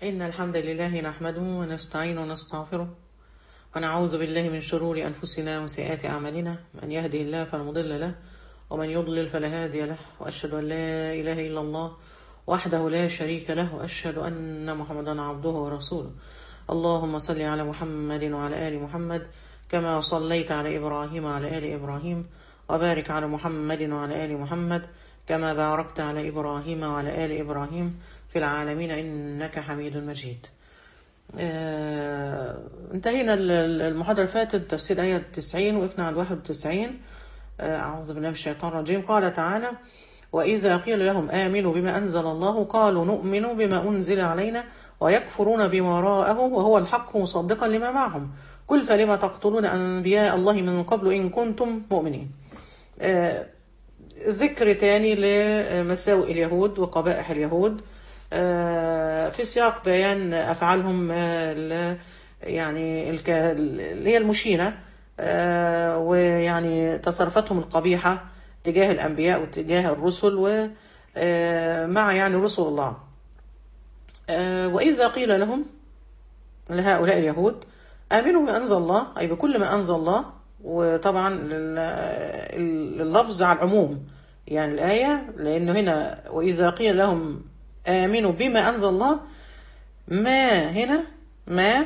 إن الحمد لله نحمده ونستعين ونستغفره ونعوذ بالله من شرور أنفسنا وسيئات أعمالنا من يهده الله فلا مضل له ومن يضلل فلا هادي له وأشهد أن لا إله إلا الله وحده لا شريك له وأشهد أن محمدا عبده ورسوله اللهم صل على محمد وعلى آل محمد كما صليت على إبراهيم وعلى آل إبراهيم وبارك على محمد وعلى آل محمد كما باركت على إبراهيم وعلى آل إبراهيم في العالمين إنك حميد مجيد آه انتهينا المحاضرة اللي فاتت تفسير آية 90 وقفنا عند 91 آه أعوذ بالله من الشيطان الرجيم قال تعالى وإذا قيل لهم آمنوا بما أنزل الله قالوا نؤمن بما أنزل علينا ويكفرون بما وراءه وهو الحق مصدقا لما معهم قل فلم تقتلون أنبياء الله من قبل إن كنتم مؤمنين آه ذكر تاني لمساوئ اليهود وقبائح اليهود في سياق بيان أفعالهم يعني اللي هي المشينة ويعني تصرفاتهم القبيحة تجاه الأنبياء وتجاه الرسل ومع يعني رسل الله وإذا قيل لهم لهؤلاء اليهود آمنوا بما أنزل الله أي بكل ما أنزل الله وطبعا اللفظ على العموم يعني الآية لأنه هنا وإذا قيل لهم آمنوا بما أنزل الله ما هنا ما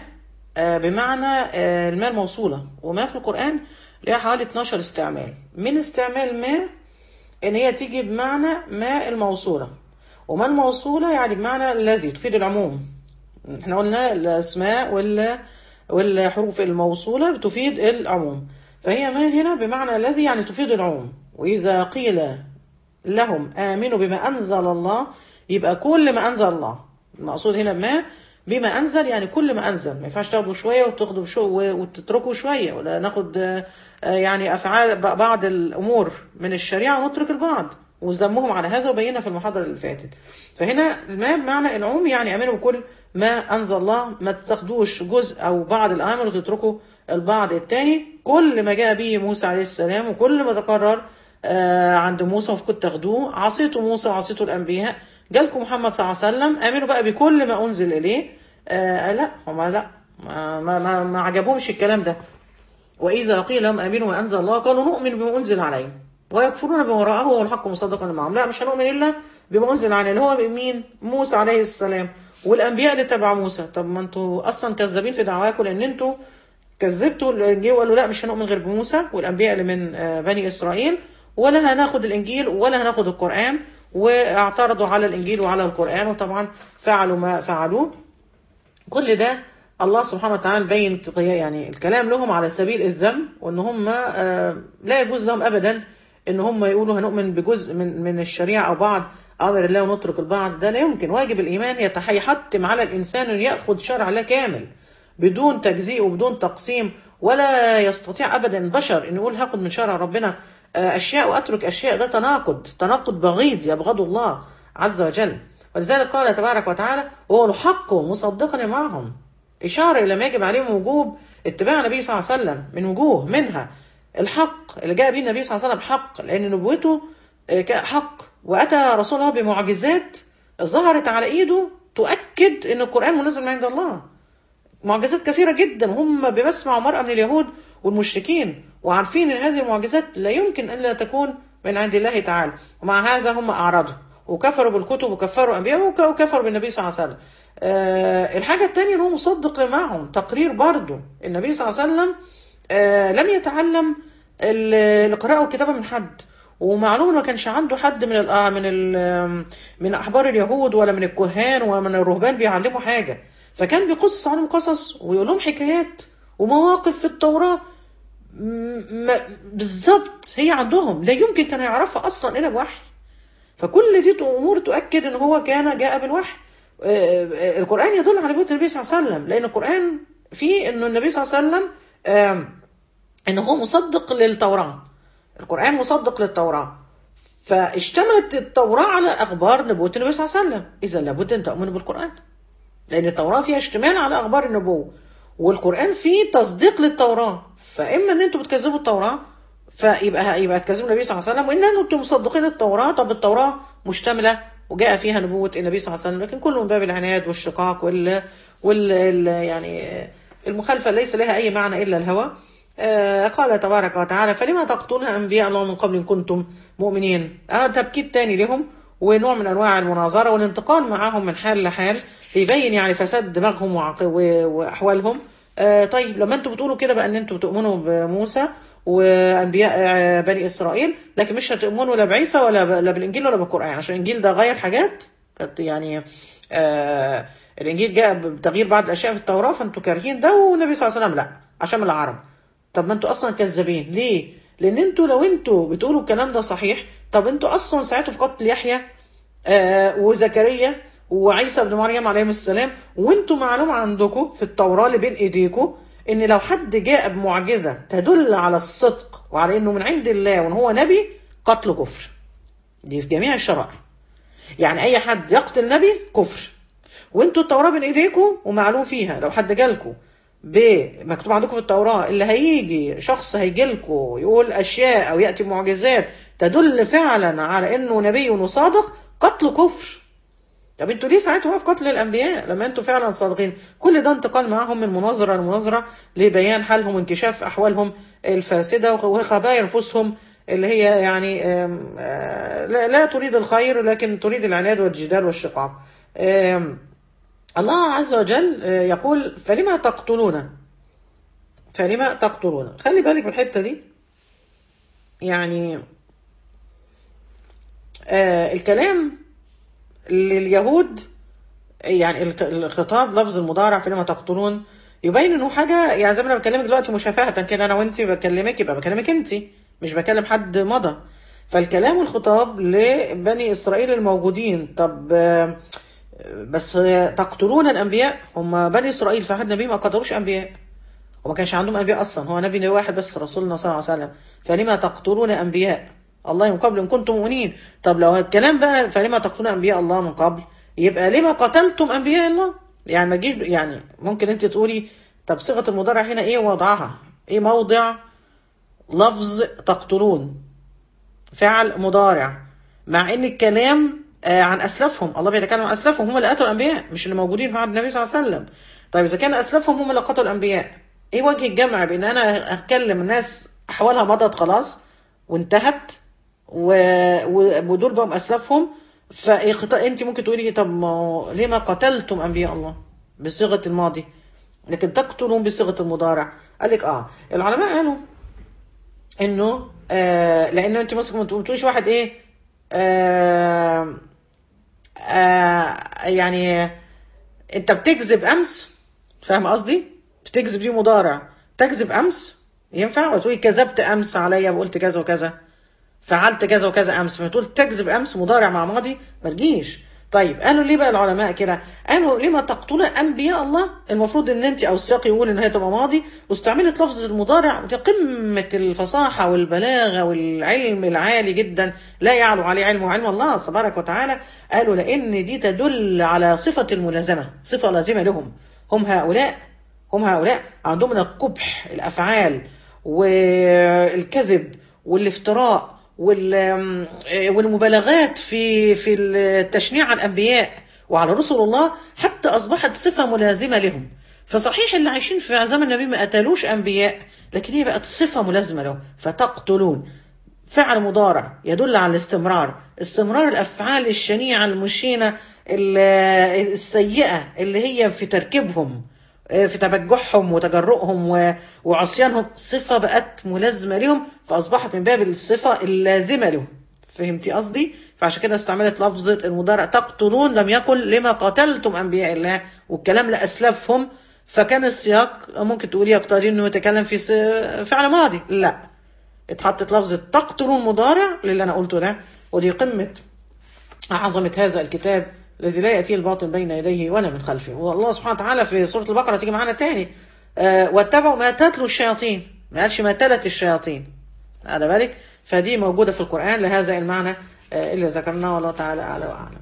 بمعنى الماء الموصولة وما في القرآن لها حوالي 12 استعمال من استعمال ما إن هي تيجي بمعنى ما الموصولة وما الموصولة يعني بمعنى الذي تفيد العموم احنا قلنا الأسماء ولا والحروف الموصولة بتفيد العموم فهي ما هنا بمعنى الذي يعني تفيد العموم وإذا قيل لهم آمنوا بما أنزل الله يبقى كل ما أنزل الله المقصود هنا ما بما أنزل يعني كل ما أنزل ما ينفعش تاخدوا شوية وتاخدوا شو وتتركوا شوية ولا ناخد يعني أفعال بعض الأمور من الشريعة ونترك البعض وذمهم على هذا وبينا في المحاضرة اللي فاتت فهنا ما بمعنى العموم يعني أمنوا بكل ما أنزل الله ما تاخدوش جزء أو بعض الأمر وتتركوا البعض التاني كل ما جاء به موسى عليه السلام وكل ما تكرر عند موسى وكنت تاخدوه عصيتوا موسى وعصيتوا الأنبياء جالكم محمد صلى الله عليه وسلم امنوا بقى بكل ما انزل اليه آه لا هما لا ما, ما, ما, ما عجبهمش الكلام ده واذا قيل لهم امنوا ما انزل الله قالوا نؤمن بما انزل علينا ويكفرون بما وراءه وهو الحق مصدقا معهم لا مش هنؤمن الا بما انزل علينا اللي هو مين موسى عليه السلام والانبياء اللي تبع موسى طب ما انتوا اصلا كذابين في دعواكم لان انتوا كذبتوا الانجيل وقالوا لا مش هنؤمن غير بموسى والانبياء اللي من بني اسرائيل ولا هناخد الانجيل ولا هناخد القران واعترضوا على الإنجيل وعلى القرآن وطبعا فعلوا ما فعلوه كل ده الله سبحانه وتعالى بين يعني الكلام لهم على سبيل الذم وان هم لا يجوز لهم ابدا ان هم يقولوا هنؤمن بجزء من من الشريعه او بعض امر الله ونترك البعض ده لا يمكن واجب الايمان يتحتم على الانسان ان ياخذ شرع الله كامل بدون تجزيء وبدون تقسيم ولا يستطيع ابدا بشر ان يقول هاخد من شرع ربنا أشياء وأترك أشياء ده تناقض تناقض بغيض يبغض الله عز وجل ولذلك قال تبارك وتعالى هو الحق مصدقا معهم إشارة إلى ما يجب عليهم وجوب اتباع النبي صلى الله عليه وسلم من وجوه منها الحق اللي جاء به النبي صلى الله عليه وسلم حق لأن نبوته حق وأتى رسول الله بمعجزات ظهرت على إيده تؤكد أن القرآن منزل من عند الله معجزات كثيرة جدا هم بمسمع مرأة من اليهود والمشركين وعارفين ان هذه المعجزات لا يمكن الا تكون من عند الله تعالى ومع هذا هم اعرضوا وكفروا بالكتب وكفروا الانبياء وكفروا بالنبي صلى الله عليه وسلم أه الحاجه الثانيه ان هو مصدق معهم تقرير برضه النبي صلى الله عليه وسلم أه لم يتعلم القراءه والكتابه من حد ومعلوم ما كانش عنده حد من ال من ال من احبار اليهود ولا من الكهان ولا من الرهبان بيعلموا حاجه فكان بيقص عليهم قصص ويقول لهم حكايات ومواقف في التوراه بالظبط هي عندهم لا يمكن كان يعرفها اصلا الا بوحي فكل دي امور تؤكد ان هو كان جاء بالوحي القران يدل على بيوت النبي صلى الله عليه وسلم لان القران فيه انه النبي صلى الله عليه وسلم ان هو مصدق للتوراه القران مصدق للتوراه فاشتملت التوراه على اخبار نبوه النبي صلى الله عليه وسلم اذا لابد ان تؤمن بالقران لان التوراه فيها اشتمال على اخبار النبوه والقرآن فيه تصديق للتوراة فإما إن أنتوا بتكذبوا التوراة فيبقى يبقى تكذبوا النبي صلى الله عليه وسلم وإن أنتم مصدقين التوراة طب التوراة مشتملة وجاء فيها نبوة النبي صلى الله عليه وسلم لكن كله من باب العناد والشقاق وال, وال... ال... يعني المخالفة ليس لها أي معنى إلا الهوى آه قال تبارك وتعالى فلما تقتلون أنبياء الله من قبل إن كنتم مؤمنين آه تبكيت تاني لهم ونوع من أنواع المناظرة والانتقال معهم من حال لحال يبين يعني فساد دماغهم وعق... وأحوالهم آه طيب لما انتوا بتقولوا كده بقى ان انتوا بتؤمنوا بموسى وانبياء بني اسرائيل لكن مش هتؤمنوا لا بعيسى ولا ب... لا بالانجيل ولا بالقران عشان الانجيل ده غير حاجات يعني آه الانجيل جاء بتغيير بعض الاشياء في التوراه فانتوا كارهين ده والنبي صلى الله عليه وسلم لا عشان من العرب طب ما انتوا اصلا كذابين ليه؟ لان انتوا لو انتوا بتقولوا الكلام ده صحيح طب انتوا اصلا ساعتوا في قتل يحيى آه وزكريا وعيسى ابن مريم عليهم السلام وانتوا معلوم عندكم في التوراه اللي بين ايديكم ان لو حد جاء بمعجزه تدل على الصدق وعلى انه من عند الله وان هو نبي قتله كفر دي في جميع الشرائع يعني اي حد يقتل نبي كفر وانتوا التوراه بين ايديكم ومعلوم فيها لو حد جالكم بمكتوب عندكم في التوراه اللي هيجي شخص هيجي لكم يقول اشياء او ياتي معجزات تدل فعلا على انه نبي وصادق قتله كفر طب انتوا ليه ساعتها في قتل الانبياء لما انتوا فعلا صادقين كل ده انتقال معاهم من مناظره لمناظره لبيان حالهم وانكشاف احوالهم الفاسده وخبايا نفوسهم اللي هي يعني لا تريد الخير لكن تريد العناد والجدال والشقاق الله عز وجل يقول فلما تقتلون فلما تقتلون خلي بالك من الحته دي يعني آه الكلام لليهود يعني الخطاب لفظ المضارع فلما تقتلون يبين انه حاجه يعني زي ما انا بكلمك دلوقتي مشافهه كده انا وانت بكلمك يبقى بكلمك انت مش بكلم حد مضى فالكلام والخطاب لبني اسرائيل الموجودين طب بس تقتلون الانبياء هم بني اسرائيل في عهد النبي ما قتلوش انبياء وما كانش عندهم انبياء اصلا هو نبي واحد بس رسولنا صلى الله عليه وسلم فلما تقتلون انبياء الله من قبل ان كنتم مؤمنين طب لو الكلام بقى فلما تقتلون انبياء الله من قبل يبقى لما قتلتم انبياء الله يعني ما تجيش يعني ممكن انت تقولي طب صيغه المضارع هنا ايه وضعها ايه موضع لفظ تقتلون فعل مضارع مع ان الكلام آه عن اسلافهم الله بيتكلم عن اسلافهم هم اللي قتلوا الانبياء مش اللي موجودين في عهد النبي صلى الله عليه وسلم طيب اذا كان اسلافهم هم اللي قتلوا الانبياء ايه وجه الجمع بان انا اتكلم الناس احوالها مضت خلاص وانتهت و... ودول بقوا اسلافهم فانت ممكن تقولي طب ما ليه ما قتلتم انبياء الله بصيغه الماضي لكن تقتلون بصيغه المضارع قال لك اه العلماء قالوا انه آه لانه انت مثلا ما تقوليش واحد ايه آه آه يعني انت بتكذب امس فاهم قصدي بتكذب دي مضارع تكذب امس ينفع وتقولي كذبت امس عليا وقلت كذا وكذا فعلت كذا وكذا امس فتقول تكذب امس مضارع مع ماضي ما تجيش طيب قالوا ليه بقى العلماء كده قالوا لما تقتلون انبياء الله المفروض ان انت او السياق يقول ان هي تبقى ماضي واستعملت لفظ المضارع دي قمه الفصاحه والبلاغه والعلم العالي جدا لا يعلو عليه علم وعلم الله تبارك وتعالى قالوا لان دي تدل على صفه الملازمه صفه لازمه لهم هم هؤلاء هم هؤلاء عندهم من القبح الافعال والكذب والافتراء والمبالغات في في التشنيع على الانبياء وعلى رسل الله حتى اصبحت صفه ملازمه لهم فصحيح اللي عايشين في زمن النبي ما قتلوش انبياء لكن هي بقت صفه ملازمه لهم فتقتلون فعل مضارع يدل على الاستمرار استمرار الافعال الشنيعه المشينه السيئه اللي هي في تركيبهم في تبجحهم وتجرؤهم وعصيانهم صفة بقت ملازمة لهم فأصبحت من باب الصفة اللازمة لهم فهمتي قصدي؟ فعشان كده استعملت لفظة المضارع تقتلون لم يقل لما قتلتم أنبياء الله والكلام لأسلافهم فكان السياق ممكن تقولي يقتضي انه يتكلم في فعل ماضي لا اتحطت لفظة تقتلون مضارع للي انا قلته ده ودي قمة عظمة هذا الكتاب الذي لا يأتيه الباطل بين يديه ولا من خلفه والله سبحانه وتعالى في سورة البقرة تيجي معانا تاني آه واتبعوا ما تتلو الشياطين ما قالش ما تلت الشياطين على بالك فدي موجودة في القرآن لهذا المعنى آه اللي ذكرناه والله تعالى أعلى وأعلم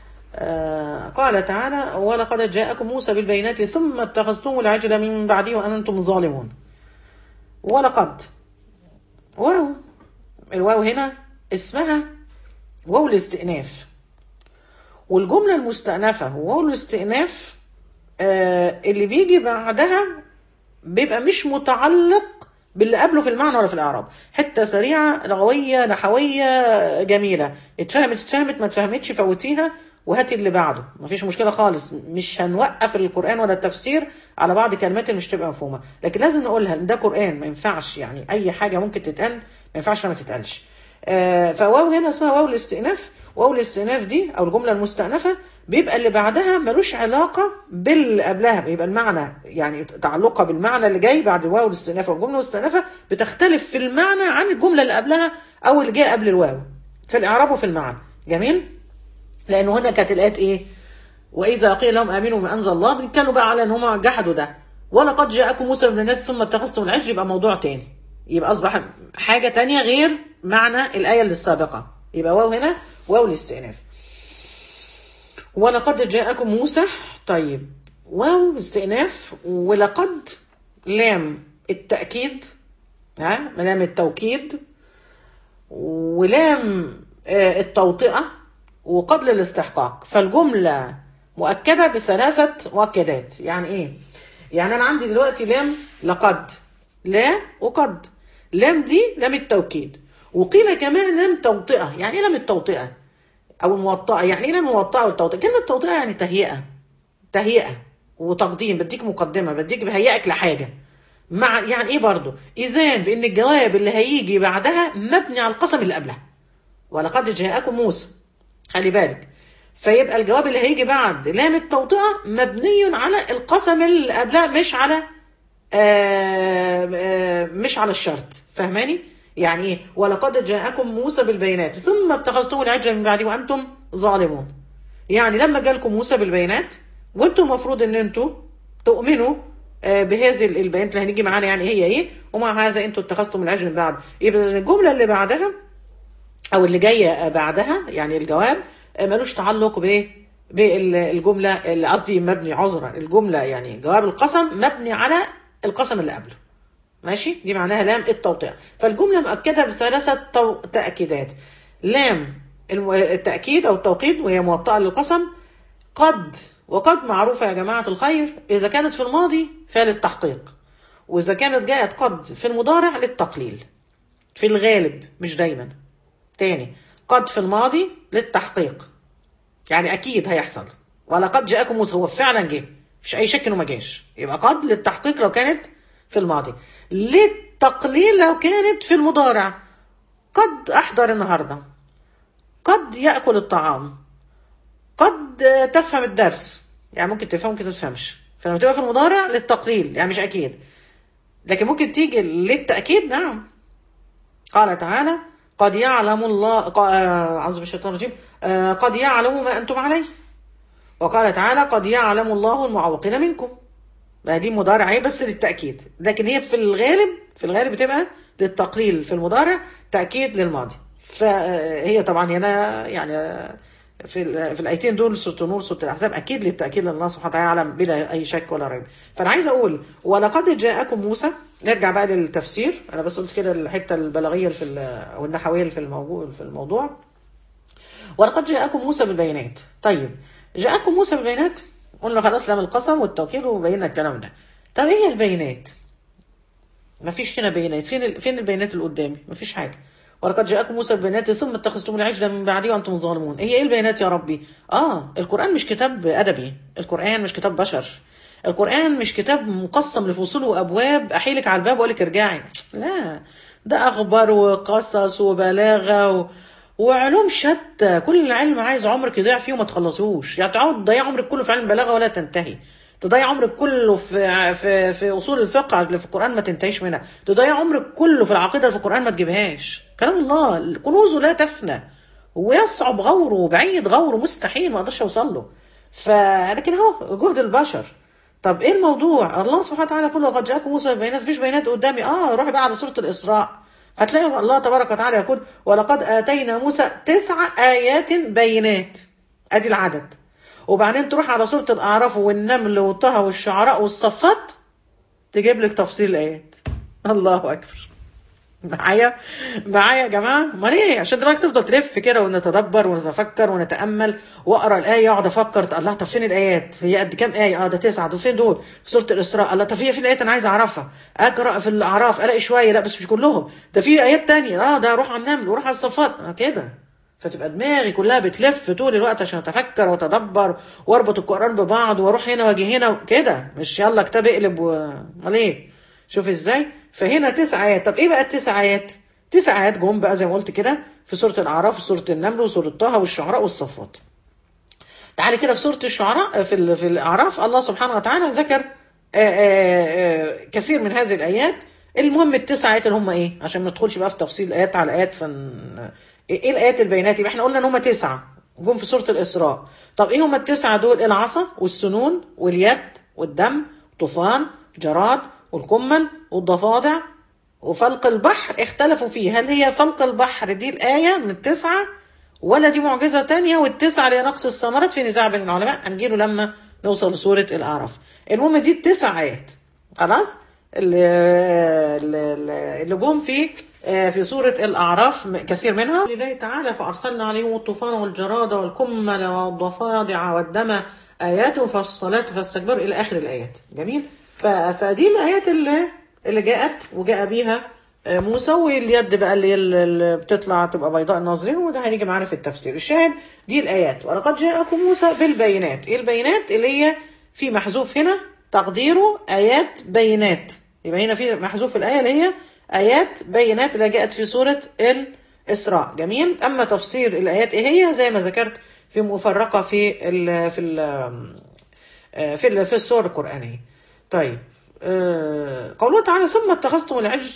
آه قال تعالى ولقد جاءكم موسى بالبينات ثم اتخذتم العجل من بعده وأنتم ظالمون ولقد واو الواو هنا اسمها واو الاستئناف والجملة المستأنفة وهو الاستئناف آه اللي بيجي بعدها بيبقى مش متعلق باللي قبله في المعنى ولا في الإعراب حتة سريعة لغوية نحوية جميلة اتفهمت اتفهمت ما اتفهمتش فوتيها وهاتي اللي بعده مفيش مشكلة خالص مش هنوقف القرآن ولا التفسير على بعض كلمات اللي مش تبقى مفهومة لكن لازم نقولها ان ده قرآن ما ينفعش يعني أي حاجة ممكن تتقال ما ينفعش ما تتقالش آه فواو هنا اسمها واو الاستئناف واو الاستئناف دي او الجمله المستأنفه بيبقى اللي بعدها ملوش علاقه باللي قبلها بيبقى المعنى يعني تعلقها بالمعنى اللي جاي بعد واو الاستئناف والجمله المستأنفه بتختلف في المعنى عن الجمله اللي قبلها او اللي جاي قبل الواو في الاعراب وفي المعنى جميل لانه هنا كانت الايات ايه واذا قيل لهم امنوا ما انزل الله بنتكلموا بقى على ان هم جحدوا ده ولقد جاءكم موسى بالبينات ثم اتخذتم العجل يبقى موضوع تاني يبقى اصبح حاجه تانية غير معنى الايه اللي السابقه يبقى واو هنا واو الاستئناف ولقد جاءكم موسى طيب واو استئناف ولقد لام التأكيد ها لام التوكيد ولام آه التوطئة وقد للاستحقاق فالجملة مؤكدة بثلاثة مؤكدات يعني ايه يعني انا عندي دلوقتي لام لقد لا وقد لام دي لام التوكيد وقيل كمان لام توطئة يعني ايه لام التوطئة او الموطئة يعني ايه لام الموطئة والتوطئة كلمة توطئة يعني تهيئة تهيئة وتقديم بديك مقدمة بديك بهيئك لحاجة مع يعني ايه برضو اذان بان الجواب اللي هيجي بعدها مبني على القسم اللي قبلها ولقد جاءكم موسى خلي بالك فيبقى الجواب اللي هيجي بعد لام التوطئة مبني على القسم اللي قبلها مش على آآ آآ مش على الشرط فاهماني يعني ايه ولقد جاءكم موسى بالبينات ثم اتخذتم العجل من بعد وانتم ظالمون يعني لما جالكم موسى بالبينات وانتم المفروض ان انتم تؤمنوا بهذه البيانات اللي هنيجي معانا يعني هي ايه ومع هذا انتم اتخذتم العجل من بعد يبقى الجمله اللي بعدها او اللي جايه بعدها يعني الجواب ملوش تعلق بايه بالجمله اللي قصدي مبني عذرا الجمله يعني جواب القسم مبني على القسم اللي قبله ماشي دي معناها لام التوطئه فالجمله مؤكده بثلاثه تو... تاكيدات لام التاكيد او التوقيد وهي موطئه للقسم قد وقد معروفه يا جماعه الخير اذا كانت في الماضي فللتحقيق واذا كانت جاءت قد في المضارع للتقليل في الغالب مش دايما تاني قد في الماضي للتحقيق يعني اكيد هيحصل ولقد جاءكم موسى هو فعلا جه مش اي شك انه ما جاش يبقى قد للتحقيق لو كانت في الماضي للتقليل لو كانت في المضارع قد احضر النهارده قد ياكل الطعام قد تفهم الدرس يعني ممكن تفهم ممكن تفهمش فلما تبقى في المضارع للتقليل يعني مش اكيد لكن ممكن تيجي للتاكيد نعم قال تعالى قد يعلم الله أعوذ بالله الشيطان الرجيم قد يعلم ما أنتم عليه وقال تعالى قد يعلم الله المعوقين منكم ما دي مضارع اهي بس للتأكيد لكن هي في الغالب في الغالب بتبقى للتقليل في المضارع تأكيد للماضي فهي طبعا هنا يعني في في الايتين دول سوره النور سوره الاحزاب اكيد للتاكيد لان الله سبحانه وتعالى يعلم بلا اي شك ولا ريب فانا عايز اقول ولقد جاءكم موسى نرجع بقى للتفسير انا بس قلت كده الحته البلاغيه في او النحويه في الموضوع في الموضوع ولقد جاءكم موسى بالبينات طيب جاءكم موسى بالبينات قلنا خلاص لم القسم والتوكيد وبينا الكلام ده طب ايه هي البينات مفيش هنا بينات فين فين البينات اللي قدامي مفيش حاجه ولقد جاءكم موسى بالبينات ثم اتخذتم العجل من بعدي وانتم ظالمون هي ايه البينات يا ربي اه القران مش كتاب ادبي القران مش كتاب بشر القران مش كتاب مقسم لفصول وابواب احيلك على الباب واقول لك ارجعي لا ده اخبار وقصص وبلاغه و... وعلوم شتى كل علم عايز عمرك يضيع فيه وما تخلصوش يعني تقعد تضيع عمرك كله في علم البلاغه ولا تنتهي تضيع عمرك كله في في في اصول الفقه اللي في القران ما تنتهيش منها تضيع عمرك كله في العقيده اللي في القران ما تجيبهاش كلام الله كنوزه لا تفنى ويصعب غوره بعيد غوره مستحيل ما اقدرش اوصل له فلكن اهو جهد البشر طب ايه الموضوع الله سبحانه وتعالى يقول لقد جاءكم موسى ببينات مفيش بينات قدامي اه روحي بقى على سوره الاسراء هتلاقي الله تبارك وتعالى يقول ولقد اتينا موسى تسع ايات بينات ادي العدد وبعدين تروح على سورة الأعراف والنمل وطه والشعراء والصفات تجيب لك تفصيل الآيات الله أكبر معايا معايا يا جماعه امال ايه عشان دماغك تفضل تلف كده ونتدبر ونتفكر ونتامل واقرا الايه اقعد افكر الله طب فين الايات هي قد كام ايه اه ده تسعه دول فين دول في سوره الاسراء الله طب هي فين الايات انا عايز اعرفها اقرا في الاعراف الاقي شويه لا بس مش كلهم ده في ايات تانية اه ده اروح على النمل واروح على الصفات آه كده فتبقى دماغي كلها بتلف طول الوقت عشان اتفكر واتدبر واربط القران ببعض واروح هنا واجي هنا كده مش يلا كتاب اقلب و... امال ايه شوف ازاي فهنا تسع ايات طب ايه بقى التسع ايات تسع ايات جم بقى زي ما قلت كده في سوره الاعراف وسوره النمل وسوره طه والشعراء والصفات تعالي كده في سوره الشعراء في ال... في الاعراف الله سبحانه وتعالى ذكر آآ آآ كثير من هذه الايات المهم التسع ايات اللي هم ايه عشان ما ندخلش بقى في تفصيل ايات على ايات فن... ايه الايات البينات يبقى احنا قلنا ان هم تسعه جم في سوره الاسراء طب ايه هم التسعه دول العصا والسنون واليد والدم طوفان جراد والكمل والضفادع وفلق البحر اختلفوا فيه هل هي فلق البحر دي الآية من التسعة ولا دي معجزة تانية والتسعة اللي نقص الثمرات في نزاع بين العلماء هنجيله لما نوصل لسورة الأعراف المهم دي التسع آيات خلاص اللي اللي جم في في سورة الأعراف كثير منها لله تعالى فأرسلنا عليهم الطوفان والجراد والكمل والضفادع والدم آيات مفصلات فاستكبروا إلى آخر الآيات جميل فدي الآيات اللي اللي جاءت وجاء بيها موسى واليد بقى اللي, اللي بتطلع تبقى بيضاء الناظرين وده هنيجي معانا في التفسير الشاهد دي الآيات ولقد جاءكم موسى بالبينات ايه البينات اللي هي في محذوف هنا تقديره آيات بينات يبقى هنا في محذوف الآية اللي هي آيات بينات اللي جاءت في سورة الإسراء جميل أما تفسير الآيات إيه هي زي ما ذكرت في مفرقة في ال في ال في ال في السور القرآنية طيب آه قوله تعالى ثم اتخذتم العجل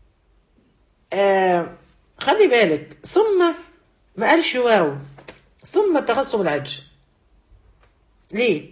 آه خلي بالك ثم ما قالش واو ثم اتخذتم العجل ليه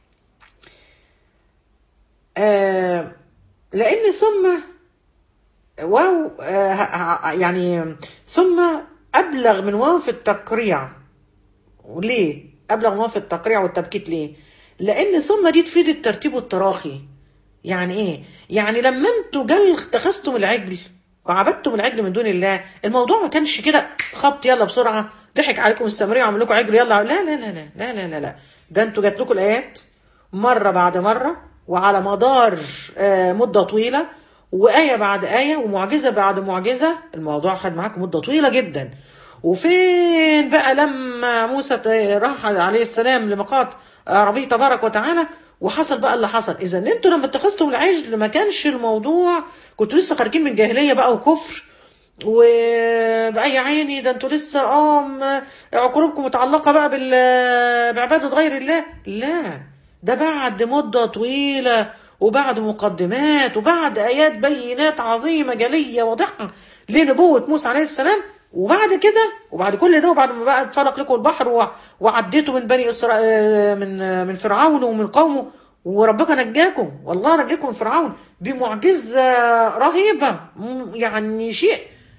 آه لان ثم واو آه يعني ثم ابلغ من واو في التقريع وليه ابلغ من واو في التقريع والتبكيت ليه لان ثم دي تفيد الترتيب والتراخي يعني ايه يعني لما انتوا جل اتخذتم العجل وعبدتم العجل من دون الله الموضوع ما كانش كده خبط يلا بسرعه ضحك عليكم السامريه وعمل لكم عجل يلا لا لا لا لا لا لا لا, لا. ده انتوا جات لكم الايات مره بعد مره وعلى مدار آه مده طويله وايه بعد ايه ومعجزه بعد معجزه الموضوع خد معاكم مده طويله جدا وفين بقى لما موسى راح عليه السلام لميقات ربي تبارك وتعالى وحصل بقى اللي حصل اذا انتوا لما اتخذتم العجل ما كانش الموضوع كنتوا لسه خارجين من جاهليه بقى وكفر وبقى يا عيني ده انتوا لسه اه عقولكم متعلقه بقى بال بعباده غير الله لا ده بعد مده طويله وبعد مقدمات وبعد ايات بينات عظيمه جليه واضحه لنبوه موسى عليه السلام وبعد كده وبعد كل ده وبعد ما بقى اتفرق لكم البحر وعديتوا من بني اسرائيل من من فرعون ومن قومه وربك نجاكم والله نجاكم من فرعون بمعجزه رهيبه يعني شيء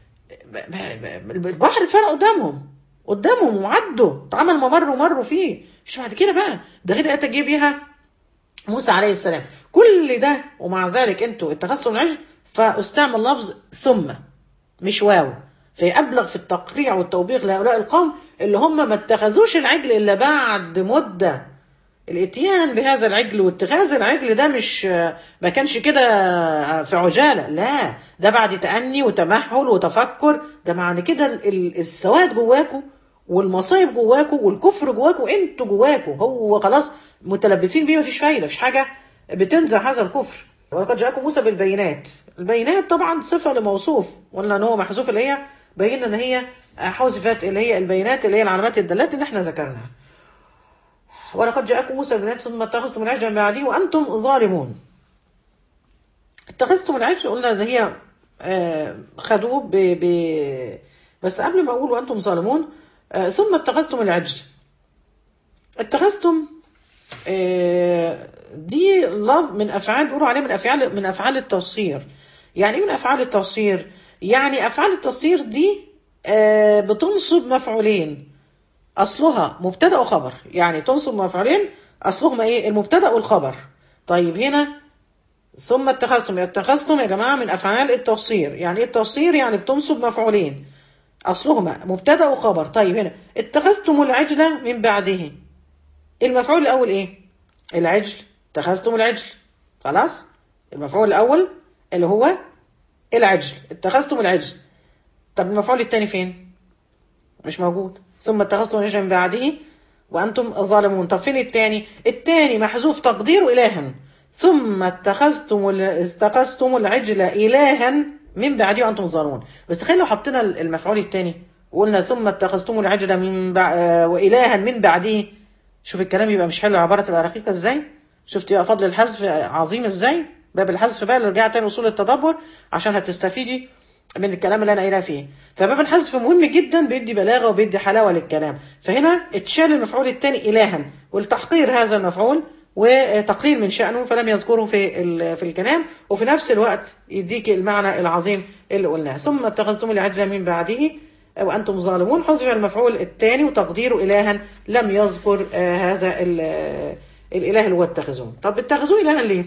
البحر اتفرق قدامهم قدامهم وعدوا اتعمل ممر ومروا فيه مش بعد كده بقى ده غير اتى بيها موسى عليه السلام كل ده ومع ذلك انتوا اتخذتم العجل فاستعمل لفظ ثم مش واو فيبلغ في التقريع والتوبيخ لهؤلاء القوم اللي هم ما اتخذوش العجل الا بعد مده الاتيان بهذا العجل واتخاذ العجل ده مش ما كانش كده في عجاله لا ده بعد تأني وتمهل وتفكر ده معنى كده السواد جواكوا والمصايب جواكوا والكفر جواكوا انتوا جواكوا هو خلاص متلبسين بيه مفيش فايده مفيش حاجه بتنزع هذا الكفر ولقد جاءكم موسى بالبينات البينات طبعا صفه لموصوف ولا ان هو محذوف اللي هي بينا ان هي حذفت اللي هي البينات اللي هي العلامات الدالات اللي احنا ذكرناها ولقد جاءكم موسى بالبينات ثم اتخذتم العجل من بعده وانتم ظالمون اتخذتم العجل قلنا ده هي آه خدوه ب... ب... بس قبل ما اقول وانتم ظالمون آه ثم اتخذتم العجل اتخذتم آه دي لف من افعال بيقولوا عليه من افعال من افعال التصغير يعني ايه من افعال التصغير يعني افعال التصغير دي آه بتنصب مفعولين اصلها مبتدا وخبر يعني تنصب مفعولين اصلهما ايه المبتدا والخبر طيب هنا ثم اتخذتم اتخذتم يا جماعة من أفعال التفسير يعني ايه التفسير يعني بتنصب مفعولين أصلهما مبتدأ وخبر طيب هنا اتخذتم العجلة من بعده المفعول الأول ايه العجل اتخذتم العجل خلاص المفعول الأول اللي هو العجل اتخذتم العجل طب المفعول الثاني فين مش موجود ثم اتخذتم العجل من بعده وأنتم ظالمون طب فين الثاني الثاني محذوف تقديره إلها ثم اتخذتم اتخذتم العجل إلها من بعده وأنتم ظالمون بس تخيل لو حطينا المفعول الثاني وقلنا ثم اتخذتم العجل من بع... وإلها من بعده شوف الكلام يبقى مش حلو العبارة تبقى رقيقة ازاي شفت يبقى فضل الحذف عظيم ازاي باب الحذف بقى اللي رجع تاني اصول التدبر عشان هتستفيدي من الكلام اللي انا قايلاه فيه فباب الحذف مهم جدا بيدي بلاغه وبيدي حلاوه للكلام فهنا اتشال المفعول الثاني الها والتحقير هذا المفعول وتقليل من شأنه فلم يذكره في في الكلام وفي نفس الوقت يديك المعنى العظيم اللي قلناه ثم اتخذتم العجل من بعده وأنتم ظالمون حذف المفعول الثاني وتقديره إلها لم يذكر هذا الإله اللي هو اتخذوه طب اتخذوه إلها ليه؟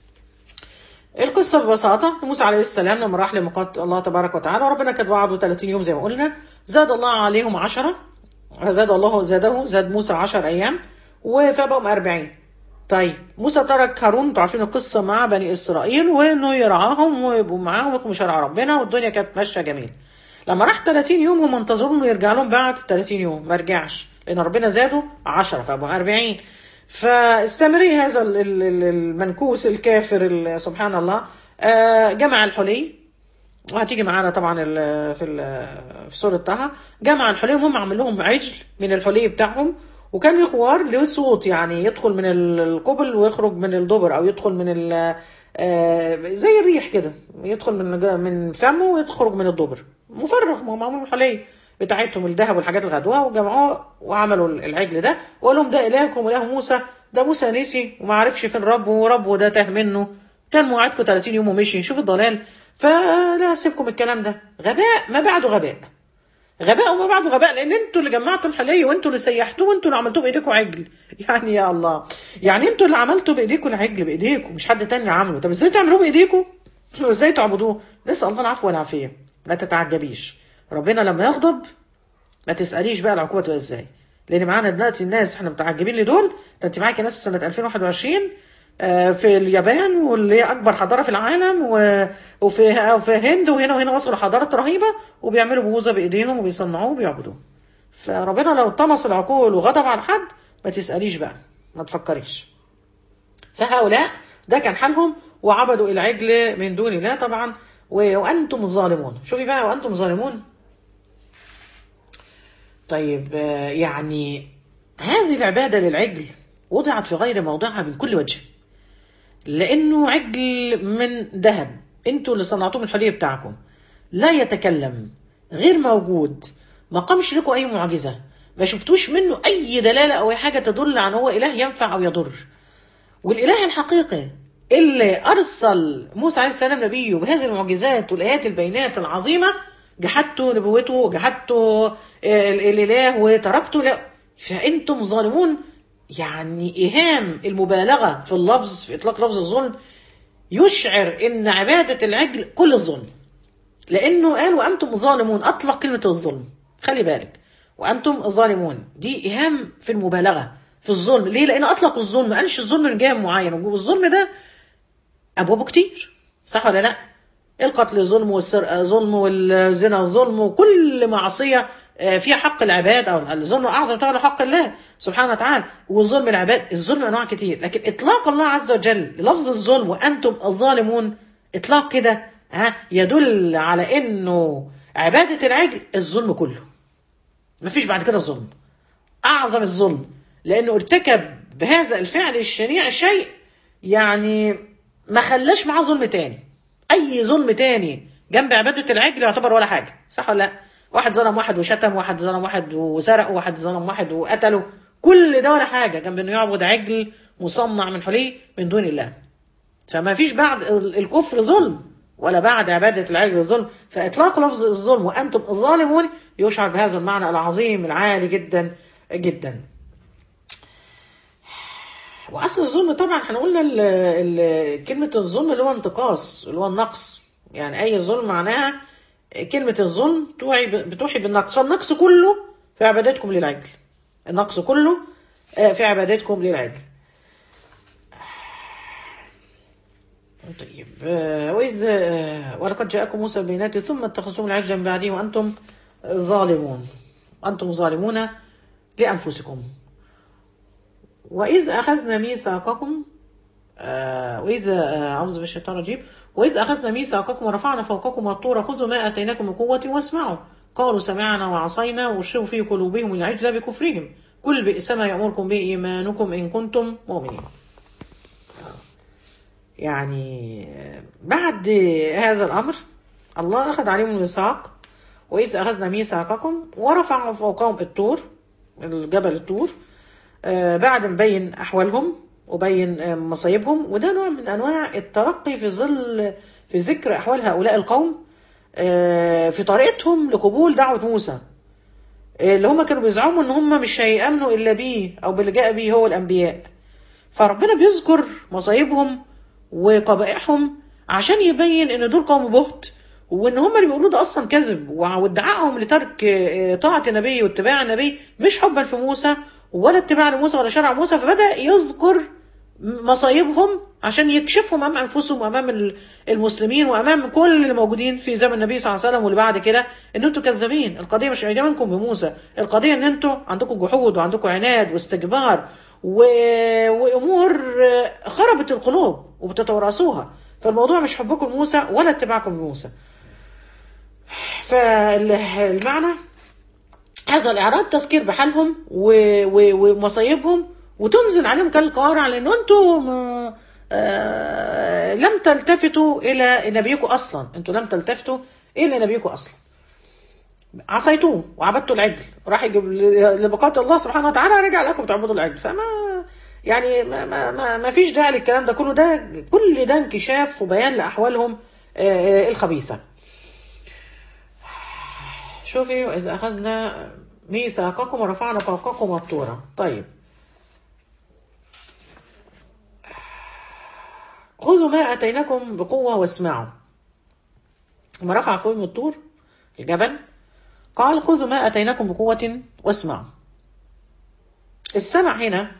القصة ببساطة موسى عليه السلام لما راح لمقات الله تبارك وتعالى وربنا كان وعده 30 يوم زي ما قلنا زاد الله عليهم عشرة زاد الله زاده زاد موسى 10 أيام فبقوا 40 طيب موسى ترك هارون انتوا عارفين القصة مع بني إسرائيل وإنه يرعاهم ويبقوا معاهم ويقوموا شرع ربنا والدنيا كانت ماشية جميل لما راح 30 يوم هم انتظروا انه يرجع لهم بعد 30 يوم ما رجعش لان ربنا زاده 10 فبقوا 40 فالسامري هذا المنكوس الكافر سبحان الله جمع الحلي وهتيجي معانا طبعا في في سوره طه جمع الحلي هم عمل لهم عجل من الحلي بتاعهم وكان يخوار له صوت يعني يدخل من القبل ويخرج من الدبر او يدخل من زي الريح كده يدخل من من فمه ويخرج من الدبر مفرغ ما هو معمول حلي بتاعتهم الذهب والحاجات الغدوه وجمعوه وعملوا العجل ده وقال لهم ده الهكم اله موسى ده موسى نسي وما عرفش فين ربه وربه ده تاه منه كان موعدكم 30 يوم ومشي شوف الضلال فلا سيبكم الكلام ده غباء ما بعده غباء غباء وما بعده غباء لان انتوا اللي جمعتوا الحلي وانتوا اللي سيحتوه وانتوا اللي عملتوه بايديكم عجل يعني يا الله يعني انتوا اللي عملتوا بايديكم العجل بايديكم مش حد تاني عمله طب ازاي تعملوه بايديكم ازاي تعبدوه نسال الله العفو والعافيه ما تتعجبيش ربنا لما يغضب ما تساليش بقى العقوبه تبقى ازاي لان معانا دلوقتي الناس احنا متعجبين لدول ده انت معاكي ناس سنه 2021 في اليابان واللي هي اكبر حضاره في العالم وفي وفي الهند وهنا وهنا وصلوا حضارات رهيبه وبيعملوا بوذا بايديهم وبيصنعوه وبيعبدوه فربنا لو طمس العقول وغضب على حد ما تساليش بقى ما تفكريش فهؤلاء ده كان حالهم وعبدوا العجل من دون الله طبعا وانتم ظالمون شوفي بقى وانتم ظالمون طيب يعني هذه العباده للعجل وضعت في غير موضعها من كل وجه لانه عجل من ذهب انتوا اللي صنعتوه من الحليه بتاعكم لا يتكلم غير موجود ما قامش لكم اي معجزه ما شفتوش منه اي دلاله او اي حاجه تدل عن هو اله ينفع او يضر والاله الحقيقي اللي ارسل موسى عليه السلام نبيه بهذه المعجزات والايات البينات العظيمه جحدتوا نبوته وجحدتوا الاله وتركتوا لا فانتم ظالمون يعني إيهام المبالغة في اللفظ في إطلاق لفظ الظلم يشعر إن عبادة العجل كل الظلم لأنه قال وأنتم ظالمون أطلق كلمة الظلم خلي بالك وأنتم ظالمون دي إيهام في المبالغة في الظلم ليه؟ لأن أطلق الظلم ما قالش الظلم من جانب معين والظلم ده أبوابه كتير صح ولا لأ؟ القتل ظلم والسرقة ظلم والزنا ظلم وكل معصية فيها حق العباد او الظلم اعظم طبعا حق الله سبحانه وتعالى وظلم العباد الظلم انواع كتير لكن اطلاق الله عز وجل لفظ الظلم وانتم الظالمون اطلاق كده ها يدل على انه عباده العجل الظلم كله مفيش بعد كده ظلم اعظم الظلم لانه ارتكب بهذا الفعل الشنيع شيء يعني ما خلاش معاه ظلم تاني اي ظلم تاني جنب عباده العجل يعتبر ولا حاجه صح ولا لا واحد ظلم واحد وشتم واحد ظلم واحد وسرق واحد ظلم واحد وقتله كل ده ولا حاجه جنب انه يعبد عجل مصنع من حلي من دون الله فما فيش بعد الكفر ظلم ولا بعد عبادة العجل ظلم فإطلاق لفظ الظلم وأنتم الظالمون يشعر بهذا المعنى العظيم العالي جدا جدا واصل الظلم طبعا احنا قلنا ال- ال- كلمه الظلم اللي هو انتقاص اللي هو النقص يعني اي ظلم معناها كلمه الظلم توعي ب- بتوحي بالنقص فالنقص كله في عبادتكم للعجل النقص كله آه، في عبادتكم للعجل طيب آه، وإذ آه، ولقد جاءكم موسى بالبينات ثم اتخذتم العجل من بعده وأنتم ظالمون أنتم ظالمون لأنفسكم وإذ أخذنا ميثاقكم آه، وإذ آه، أعوذ بالشيطان الرجيم وإذ أخذنا ميثاقكم ورفعنا فوقكم الطور خذوا ما آتيناكم بقوة واسمعوا قالوا سمعنا وعصينا واشربوا في قلوبهم العجل بكفرهم كل بئس ما يأمركم به إيمانكم إن كنتم مؤمنين يعني بعد هذا الأمر الله أخذ عليهم الميثاق وإذ أخذنا ميثاقكم ورفع فوقهم الطور الجبل الطور آه، بعد ما بين أحوالهم وبين آه، مصايبهم وده نوع من أنواع الترقي في ظل في ذكر أحوال هؤلاء القوم آه، في طريقتهم لقبول دعوة موسى اللي هم كانوا بيزعموا ان هم مش هيأمنوا الا بيه او باللي جاء بيه هو الانبياء فربنا بيذكر مصايبهم وقبائحهم عشان يبين ان دول قوم بهت وان هم اللي بيقولوا ده اصلا كذب وادعائهم لترك آه، طاعه النبي واتباع النبي مش حبا في موسى ولا اتباع لموسى ولا شرع موسى فبدا يذكر مصايبهم عشان يكشفهم امام انفسهم وامام ال- المسلمين وامام كل اللي موجودين في زمن النبي صلى الله عليه وسلم واللي بعد كده ان انتوا كذابين القضيه مش اعجابكم بموسى القضيه ان انتوا عندكم جحود وعندكم عناد واستكبار و... وامور آه، خربت القلوب وبتتوارثوها فالموضوع مش حبكم لموسى ولا اتباعكم لموسى فالمعنى هذا الإعراض تذكير بحالهم و- و- ومصايبهم وتنزل عليهم كالقارع لأن أنتم آه، آه، لم تلتفتوا إلى نبيكم أصلا أنتم لم تلتفتوا إلى نبيكم أصلا عصيتوه وعبدتوا العجل راح يجيب ل- لبقاء الله سبحانه وتعالى رجع لكم تعبدوا العجل فما يعني ما, ما, ما, ما فيش داعي للكلام ده كله ده كل ده انكشاف وبيان لأحوالهم آه، آه، الخبيثة شوفي وإذا أخذنا ميثاقكم ورفعنا فوقكم الطور طيب خذوا ما أتيناكم بقوة واسمعوا لما رفع فوقهم الطور الجبل قال خذوا ما أتيناكم بقوة واسمعوا السمع هنا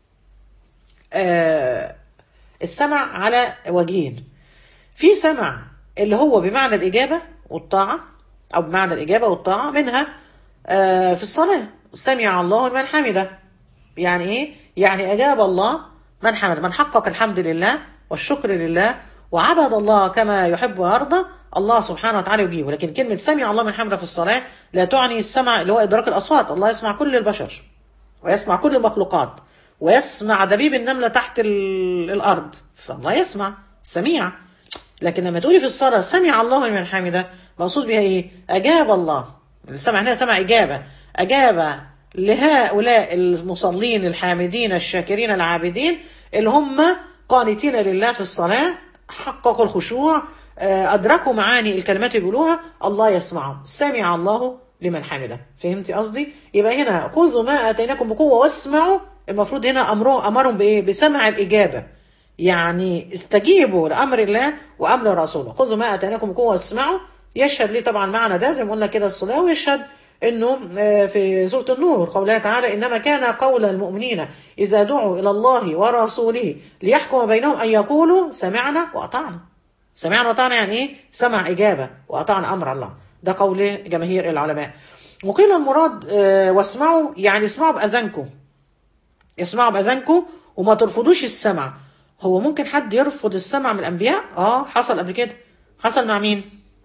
آه السمع على وجهين في سمع اللي هو بمعنى الإجابة والطاعة أو بمعنى الإجابة والطاعة منها آه في الصلاة سمع الله من حمده يعني إيه؟ يعني أجاب الله من حمد من حقق الحمد لله والشكر لله وعبد الله كما يحب ويرضى الله سبحانه وتعالى يجيبه لكن كلمة سمع الله من حمده في الصلاة لا تعني السمع اللي هو إدراك الأصوات الله يسمع كل البشر ويسمع كل المخلوقات ويسمع دبيب النملة تحت ال- الأرض فالله يسمع سميع لكن لما تقولي في الصلاة سمع الله من حمده مقصود بها إيه؟ أجاب الله السمع هنا سمع إجابة أجاب لهؤلاء المصلين الحامدين الشاكرين العابدين اللي هم قانتين لله في الصلاة حققوا الخشوع آه، أدركوا معاني الكلمات اللي بيقولوها الله يسمعهم سمع الله لمن حمده فهمتي قصدي يبقى هنا خذوا ما آتيناكم بقوة واسمعوا المفروض هنا أمره أمرهم بإيه بسمع الإجابة يعني استجيبوا لأمر الله وأمر رسوله خذوا ما آتيناكم بقوة واسمعوا يشهد ليه طبعا معنى ده زي ما قلنا كده الصلاة ويشهد انه آه، في سورة النور قولها تعالى انما كان قول المؤمنين اذا دعوا الى الله ورسوله ليحكم بينهم ان يقولوا سمعنا واطعنا سمعنا واطعنا يعني ايه سمع اجابه واطعنا امر الله ده قول جماهير العلماء وقيل المراد آه، واسمعوا يعني اسمعوا باذانكم اسمعوا باذانكم وما ترفضوش السمع هو ممكن حد يرفض السمع من الانبياء اه حصل قبل كده حصل مع مين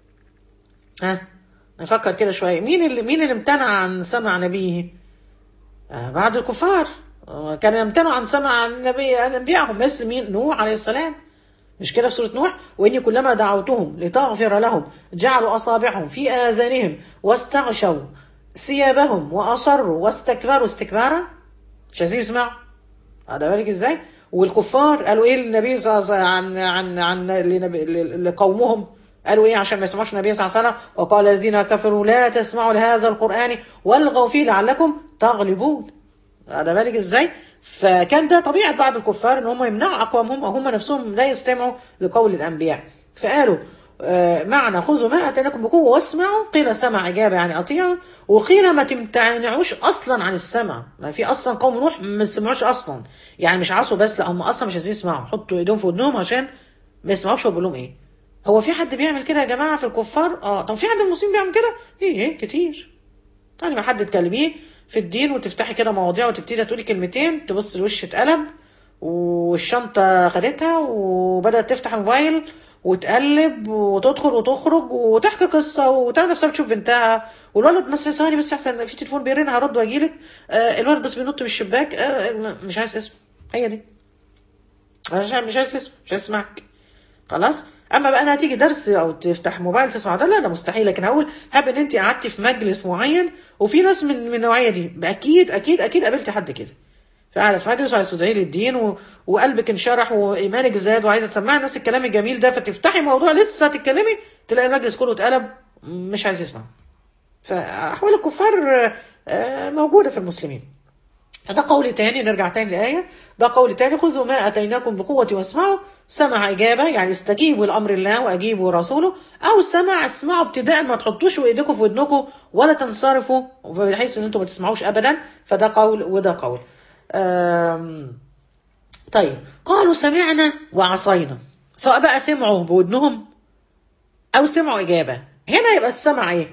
ها نفكر كده شويه مين اللي مين اللي امتنع عن سمع نبيه آه بعد الكفار آه كان يمتنع عن سمع النبي انبيائهم مثل مين نوح عليه السلام مش كده في سوره نوح واني كلما دعوتهم لتغفر لهم جعلوا اصابعهم في اذانهم واستغشوا ثيابهم واصروا واستكبروا استكبارا مش عايزين يسمعوا هذا بالك ازاي والكفار قالوا ايه للنبي صلى الله عليه وسلم عن عن عن لنبي- لقومهم قالوا ايه عشان ما يسمعوش النبي صلى الله عليه وسلم وقال الذين كفروا لا تسمعوا لهذا القران والغوا فيه لعلكم تغلبون هذا بالك ازاي فكان ده طبيعه بعض الكفار ان هم يمنعوا اقوامهم هم نفسهم لا يستمعوا لقول الانبياء فقالوا آه، معنى خذوا ما اتيناكم بقوه واسمعوا قيل سمع اجابه يعني اطيعوا وقيل ما تمتنعوش اصلا عن السمع ما في اصلا قوم نوح ما سمعوش اصلا يعني مش عصوا بس لا هم اصلا مش عايزين يسمعوا حطوا ايديهم في ودنهم عشان ما يسمعوش هو بيقول لهم ايه هو في حد بيعمل كده يا جماعه في الكفار اه طب في حد من المسلمين بيعمل كده ايه ايه كتير يعني ما حد تكلميه في الدين وتفتحي كده مواضيع وتبتدي تقولي كلمتين تبص الوش اتقلب والشنطة خدتها وبدأت تفتح الموبايل وتقلب وتدخل وتخرج وتحكي قصة وتعمل نفسها بتشوف بنتها والولد بس في ثواني بس احسن في تليفون بيرن هرد واجيلك آه الولد بس بينط من الشباك آه مش عايز اسم هي دي مش عايز مش عايز اسم مش عايز اسمعك خلاص اما بقى انها تيجي درس او تفتح موبايل تسمع ده لا ده مستحيل لكن هقول هاب ان انت قعدتي في مجلس معين وفي ناس من من النوعيه دي اكيد اكيد اكيد قابلتي حد كده فعلا في مجلس وعايز تدعي للدين و... وقلبك انشرح وايمانك زاد وعايزه تسمعي الناس الكلام الجميل ده فتفتحي موضوع لسه تتكلمي تلاقي المجلس كله اتقلب مش عايز يسمع فاحوال الكفار آه، موجوده في المسلمين ده قول تاني نرجع تاني لآية ده قول تاني خذوا ما أتيناكم بقوة واسمعوا سمع إجابة يعني استجيبوا لأمر الله وأجيبوا رسوله أو سمع اسمعوا ابتداء ما تحطوش إيديكم في ودنكم ولا تنصرفوا بحيث إن أنتم ما تسمعوش أبدا فده قول وده قول آم، طيب قالوا سمعنا وعصينا سواء بقى سمعوا بودنهم أو سمعوا إجابة هنا يبقى السمع إيه؟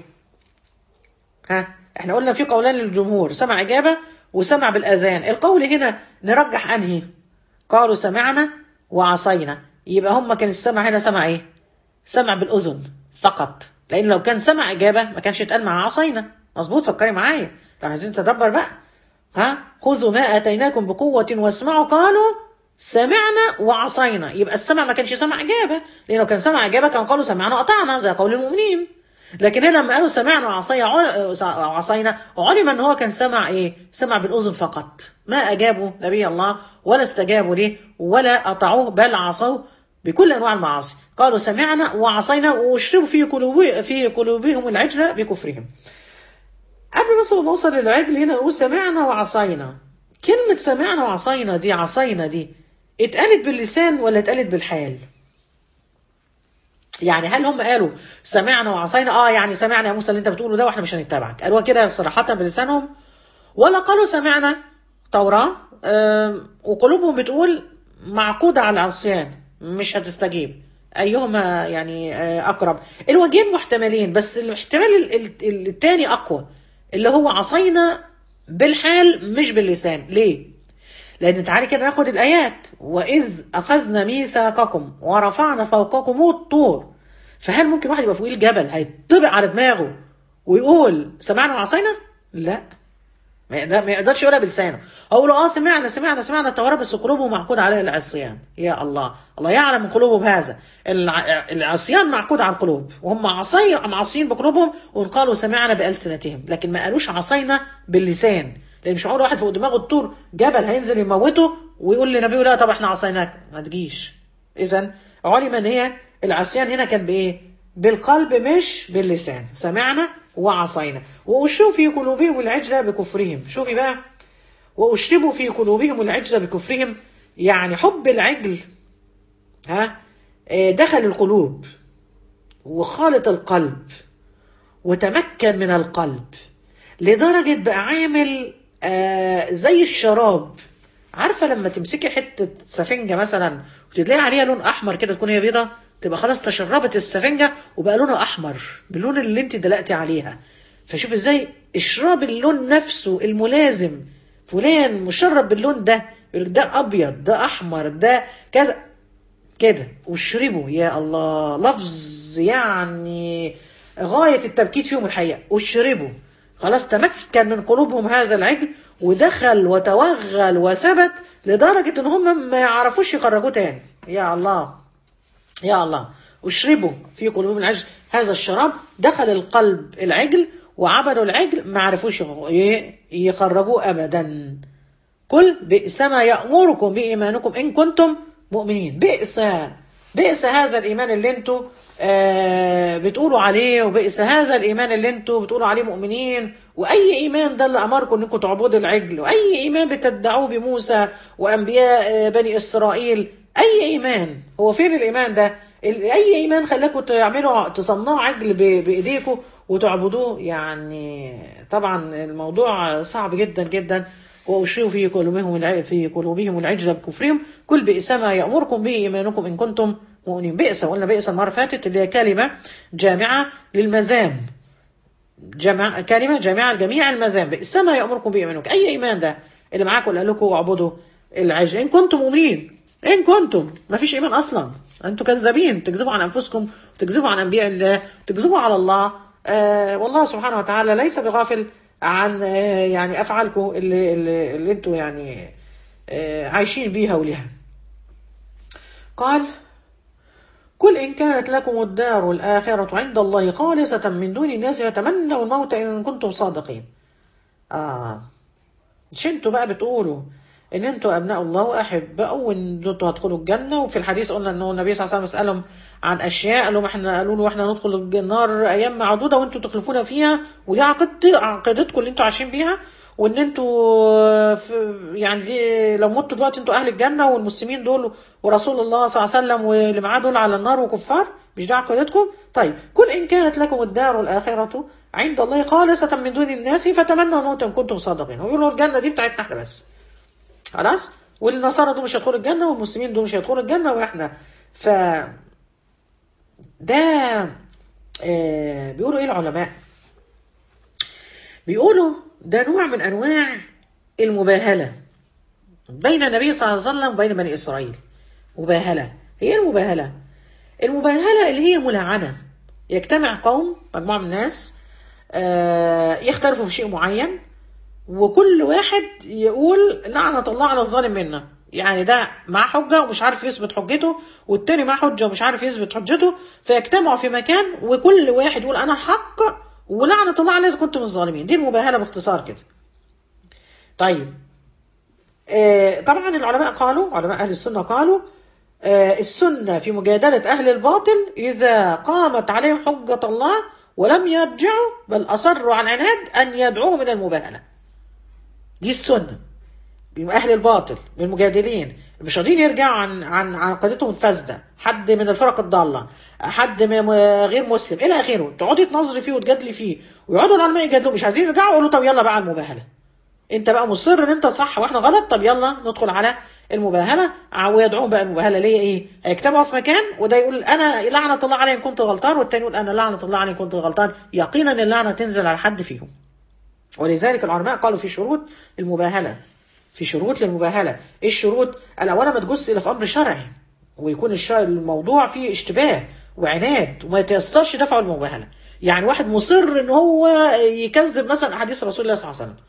ها احنا قلنا في قولان للجمهور سمع إجابة وسمع بالأذان القول هنا نرجح أنهي قالوا سمعنا وعصينا يبقى هم كان السمع هنا سمع إيه سمع بالأذن فقط لأن لو كان سمع إجابة ما كانش يتقال مع عصينا مظبوط فكري معايا لو عايزين تدبر بقى ها خذوا ما آتيناكم بقوة واسمعوا قالوا سمعنا وعصينا يبقى السمع ما كانش سمع إجابة لأنه كان سمع إجابة كان قالوا سمعنا وأطعنا زي قول المؤمنين لكن هنا لما قالوا سمعنا وعصينا وعصينا علم ان هو كان سمع ايه؟ سمع بالاذن فقط ما اجابوا نبي الله ولا استجابوا ليه ولا اطاعوه بل عصوه بكل انواع المعاصي قالوا سمعنا وعصينا واشربوا في قلوب في قلوبهم العجل بكفرهم قبل بس ما نوصل للعجل هنا نقول سمعنا وعصينا كلمة سمعنا وعصينا دي عصينا دي اتقالت باللسان ولا اتقالت بالحال؟ يعني هل هم قالوا سمعنا وعصينا اه يعني سمعنا يا موسى اللي انت بتقوله ده واحنا مش هنتبعك قالوا كده صراحة بلسانهم ولا قالوا سمعنا توراة آه وقلوبهم بتقول معقودة على العصيان مش هتستجيب ايهما يعني آه اقرب الوجهين محتملين بس الاحتمال الثاني اقوى اللي هو عصينا بالحال مش باللسان ليه لان تعالي كده ناخد الايات واذ اخذنا ميثاقكم ورفعنا فوقكم الطور فهل ممكن واحد يبقى فوق الجبل هيطبق على دماغه ويقول سمعنا وعصينا لا ما يقدرش يقولها بلسانه اقول له اه سمعنا سمعنا سمعنا التوراه بس قلوبهم معقود عليها العصيان يا الله الله يعلم قلوبهم هذا العصيان معقود على القلوب وهم عصي معصيين بقلوبهم وقالوا سمعنا بالسنتهم لكن ما قالوش عصينا باللسان لان مش معقول واحد فوق دماغه الطور جبل هينزل يموته ويقول لنبيه لا طب احنا عصيناك ما تجيش اذا علم ان هي العصيان هنا كان بايه بالقلب مش باللسان سمعنا وعصينا واشربوا في قلوبهم العجل بكفرهم شوفي بقى واشربوا في قلوبهم العجل بكفرهم يعني حب العجل ها دخل القلوب وخالط القلب وتمكن من القلب لدرجة بقى عامل آه زي الشراب عارفة لما تمسكي حتة سفنجة مثلا وتلاقي عليها لون أحمر كده تكون هي بيضة تبقى خلاص تشربت السفنجة وبقى لونها أحمر باللون اللي انت دلقتي عليها فشوف ازاي اشراب اللون نفسه الملازم فلان مشرب باللون ده ده أبيض ده أحمر ده كذا كده واشربوا يا الله لفظ يعني غاية التبكيت فيهم الحقيقة واشربوا خلاص تمكن من قلوبهم هذا العجل ودخل وتوغل وثبت لدرجة ان هم ما يعرفوش يخرجوه تاني يا الله يا الله اشربوا في قلوبهم العجل هذا الشراب دخل القلب العجل وعبدوا العجل ما عرفوش يخرجوه ابدا كل بئس ما يأمركم بإيمانكم إن كنتم مؤمنين بئس بئس هذا الايمان اللي انتوا آه بتقولوا عليه وبئس هذا الايمان اللي انتوا بتقولوا عليه مؤمنين واي ايمان ده اللي امركم انكم تعبدوا العجل واي ايمان بتدعوه بموسى وانبياء آه بني اسرائيل اي ايمان هو فين الايمان ده ال- اي ايمان خلاكم تعملوا تصنعوا عجل ب- بايديكم وتعبدوه يعني طبعا الموضوع صعب جدا جدا وأشروا في قلوبهم الع- في قلوبهم العجل بكفرهم كل بئس ما يأمركم به إيمانكم إن كنتم مؤمنين بئس قلنا بئس المرة اللي فاتت اللي هي كلمة جامعة للمزام جمع كلمة جامعة لجميع المذاهب بئس ما يأمركم به إيمانكم أي إيمان ده اللي معاكم اللي قال لكم اعبدوا العجل إن كنتم مؤمنين إن كنتم ما فيش إيمان أصلا أنتم كذابين تكذبوا عن أنفسكم وتكذبوا عن أنبياء الله وتكذبوا على الله آه والله سبحانه وتعالى ليس بغافل عن آه يعني أفعالكم اللي, اللي, اللي أنتم يعني آه عايشين بيها ولها قال قل إن كانت لكم الدار الآخرة عند الله خالصة من دون الناس فتمنوا الموت إن كنتم صادقين آه مش انتوا بقى بتقولوا ان انتوا ابناء الله واحباء وان انتوا هتدخلوا الجنه وفي الحديث قلنا انه النبي صلى الله عليه وسلم سالهم عن اشياء قال لهم احنا قالوا له احنا ندخل النار ايام معدوده وانتوا تخلفونا فيها ودي عقيدت عقيدتكم اللي انتوا عايشين بيها وان انتوا في يعني دي لو متوا دلوقتي انتوا اهل الجنه والمسلمين دول ورسول الله صلى الله عليه وسلم واللي معاه دول على النار وكفار مش دي عقيدتكم؟ طيب قل ان كانت لكم الدار الاخره عند الله خالصه من دون الناس فتمنوا الموت ان كنتم صادقين ويقولوا الجنه دي بتاعتنا احنا بس خلاص والنصارى دول مش هيدخلوا الجنه والمسلمين دول مش هيدخلوا الجنه واحنا ف ده آه بيقولوا ايه العلماء بيقولوا ده نوع من انواع المباهله بين النبي صلى الله عليه وسلم وبين بني اسرائيل مباهله هي المباهله المباهله اللي هي ملعنه يجتمع قوم مجموعه من الناس آه يختلفوا في شيء معين وكل واحد يقول لعنة الله على الظالم منا يعني ده معاه حجة ومش عارف يثبت حجته والتاني معاه حجة ومش عارف يثبت حجته فيجتمعوا في مكان وكل واحد يقول أنا حق ولعنة الله عليه إذا كنتم الظالمين دي المباهلة باختصار كده طيب آه طبعا العلماء قالوا علماء أهل السنة قالوا آه السنة في مجادلة أهل الباطل إذا قامت عليهم حجة الله ولم يرجعوا بل أصروا على العناد أن يدعوهم إلى المباهلة دي السنة بيبقى أهل الباطل من المجادلين مش راضيين يرجعوا عن عن عن عقيدتهم الفاسدة حد من الفرق الضالة حد م- غير مسلم إلى آخره تقعدي تنظري فيه وتجادلي فيه ويقعدوا العلماء يجادلوا مش عايزين يرجعوا يقولوا طب يلا بقى على المباهلة انت بقى مصر ان انت صح واحنا غلط طب يلا ندخل على المباهله ويدعوهم بقى المباهله ليه ايه هيجتمعوا في مكان وده يقول انا لعنه الله علي ان كنت غلطان والتاني يقول انا لعنه الله علي ان كنت غلطان يقينا اللعنه تنزل على حد فيهم ولذلك العلماء قالوا في شروط المباهله في شروط للمباهله ايه الشروط الاول ما تجوز الا في امر شرعي ويكون الش- الموضوع فيه اشتباه وعناد وما يتيسرش دفع المباهله يعني واحد مصر ان هو يكذب مثلا احاديث رسول الله صلى الله عليه وسلم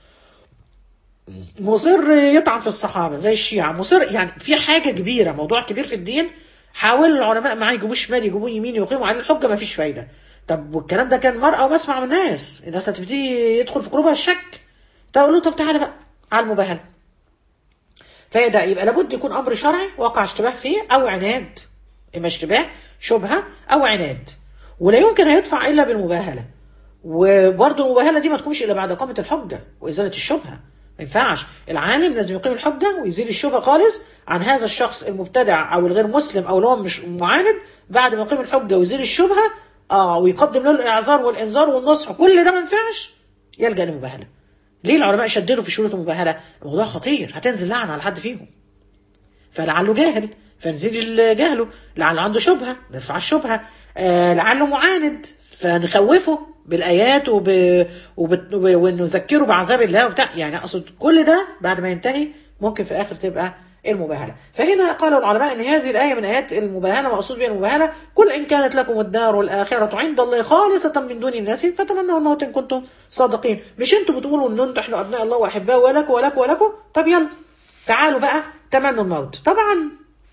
مصر يطعن في الصحابه زي الشيعه مصر يعني في حاجه كبيره موضوع كبير في الدين حاولوا العلماء معاه يجيبوه شمال يجيبوه يمين يقيموا عليه الحجه ما فيش فايده طب والكلام ده كان مرأة ومسمع من الناس الناس هتبتدي يدخل في قلوبها الشك تقول له طب تعالى بقى على المباهله فده يبقى لابد يكون امر شرعي وقع اشتباه فيه او عناد اما اشتباه شبهه او عناد ولا يمكن هيدفع الا بالمباهله وبرضه المباهله دي ما تكونش الا بعد اقامه الحجه وازاله الشبهه ما ينفعش العالم لازم يقيم الحجه ويزيل الشبهه خالص عن هذا الشخص المبتدع او الغير مسلم او اللي هو مش معاند بعد ما يقيم الحجه ويزيل الشبهه اه ويقدم له الاعذار والانذار والنصح كل ده ما ينفعش يلجا للمباهله ليه العلماء شددوا في شروط المباهله الموضوع خطير هتنزل لعنه على حد فيهم فلعله جاهل فنزيل جهله لعله عنده شبهه نرفع الشبهه آه لعله معاند فنخوفه بالايات وب... وب... ونذكره بعذاب الله وبتاع يعني اقصد كل ده بعد ما ينتهي ممكن في الاخر تبقى المباهله فهنا قالوا العلماء ان هذه الايه من ايات المباهله مقصود بها المباهله قل ان كانت لكم الدار الاخره عند الله خالصه من دون الناس فتمنوا الموت ان كنتم صادقين مش انتوا بتقولوا ان انتوا احنا ابناء الله واحباء ولكم ولكم ولكم طب يلا تعالوا بقى تمنوا الموت طبعا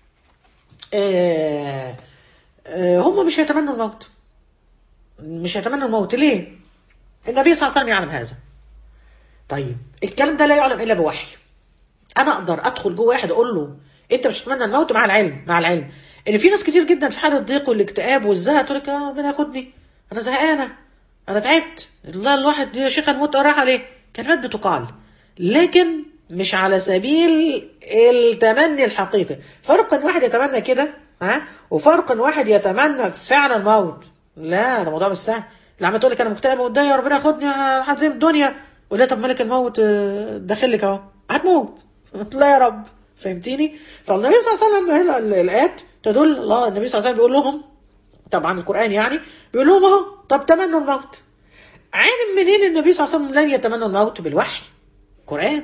آه آه هم مش هيتمنوا الموت مش هيتمنوا الموت ليه النبي صلى الله عليه وسلم يعلم هذا طيب الكلام ده لا يعلم الا بوحي انا اقدر ادخل جوه واحد اقول له انت مش هتتمنى الموت مع العلم مع العلم ان في ناس كتير جدا في حاله الضيق والاكتئاب والزهق تقول لك آه ربنا ياخدني انا زهقانه انا تعبت لا الواحد يا شيخ الموت راح عليه كلمات بتقال لكن مش على سبيل التمني الحقيقي فرق ان واحد يتمنى كده ها وفرق ان واحد يتمنى فعلا الموت لا ده موضوع مش سهل لما تقول لك انا مكتئب ومتضايق يا ربنا ياخدني هتزيم الدنيا ولا طب ملك الموت آه، داخل لك اهو هتموت لا يا رب فهمتيني فالنبي صلى الله عليه وسلم هنا ال- الايات تدل الله النبي صلى الله عليه وسلم بيقول لهم طبعا القران يعني بيقول لهم اهو طب تمنوا الموت علم منين النبي صلى الله عليه وسلم لن يتمنى الموت بالوحي قرآن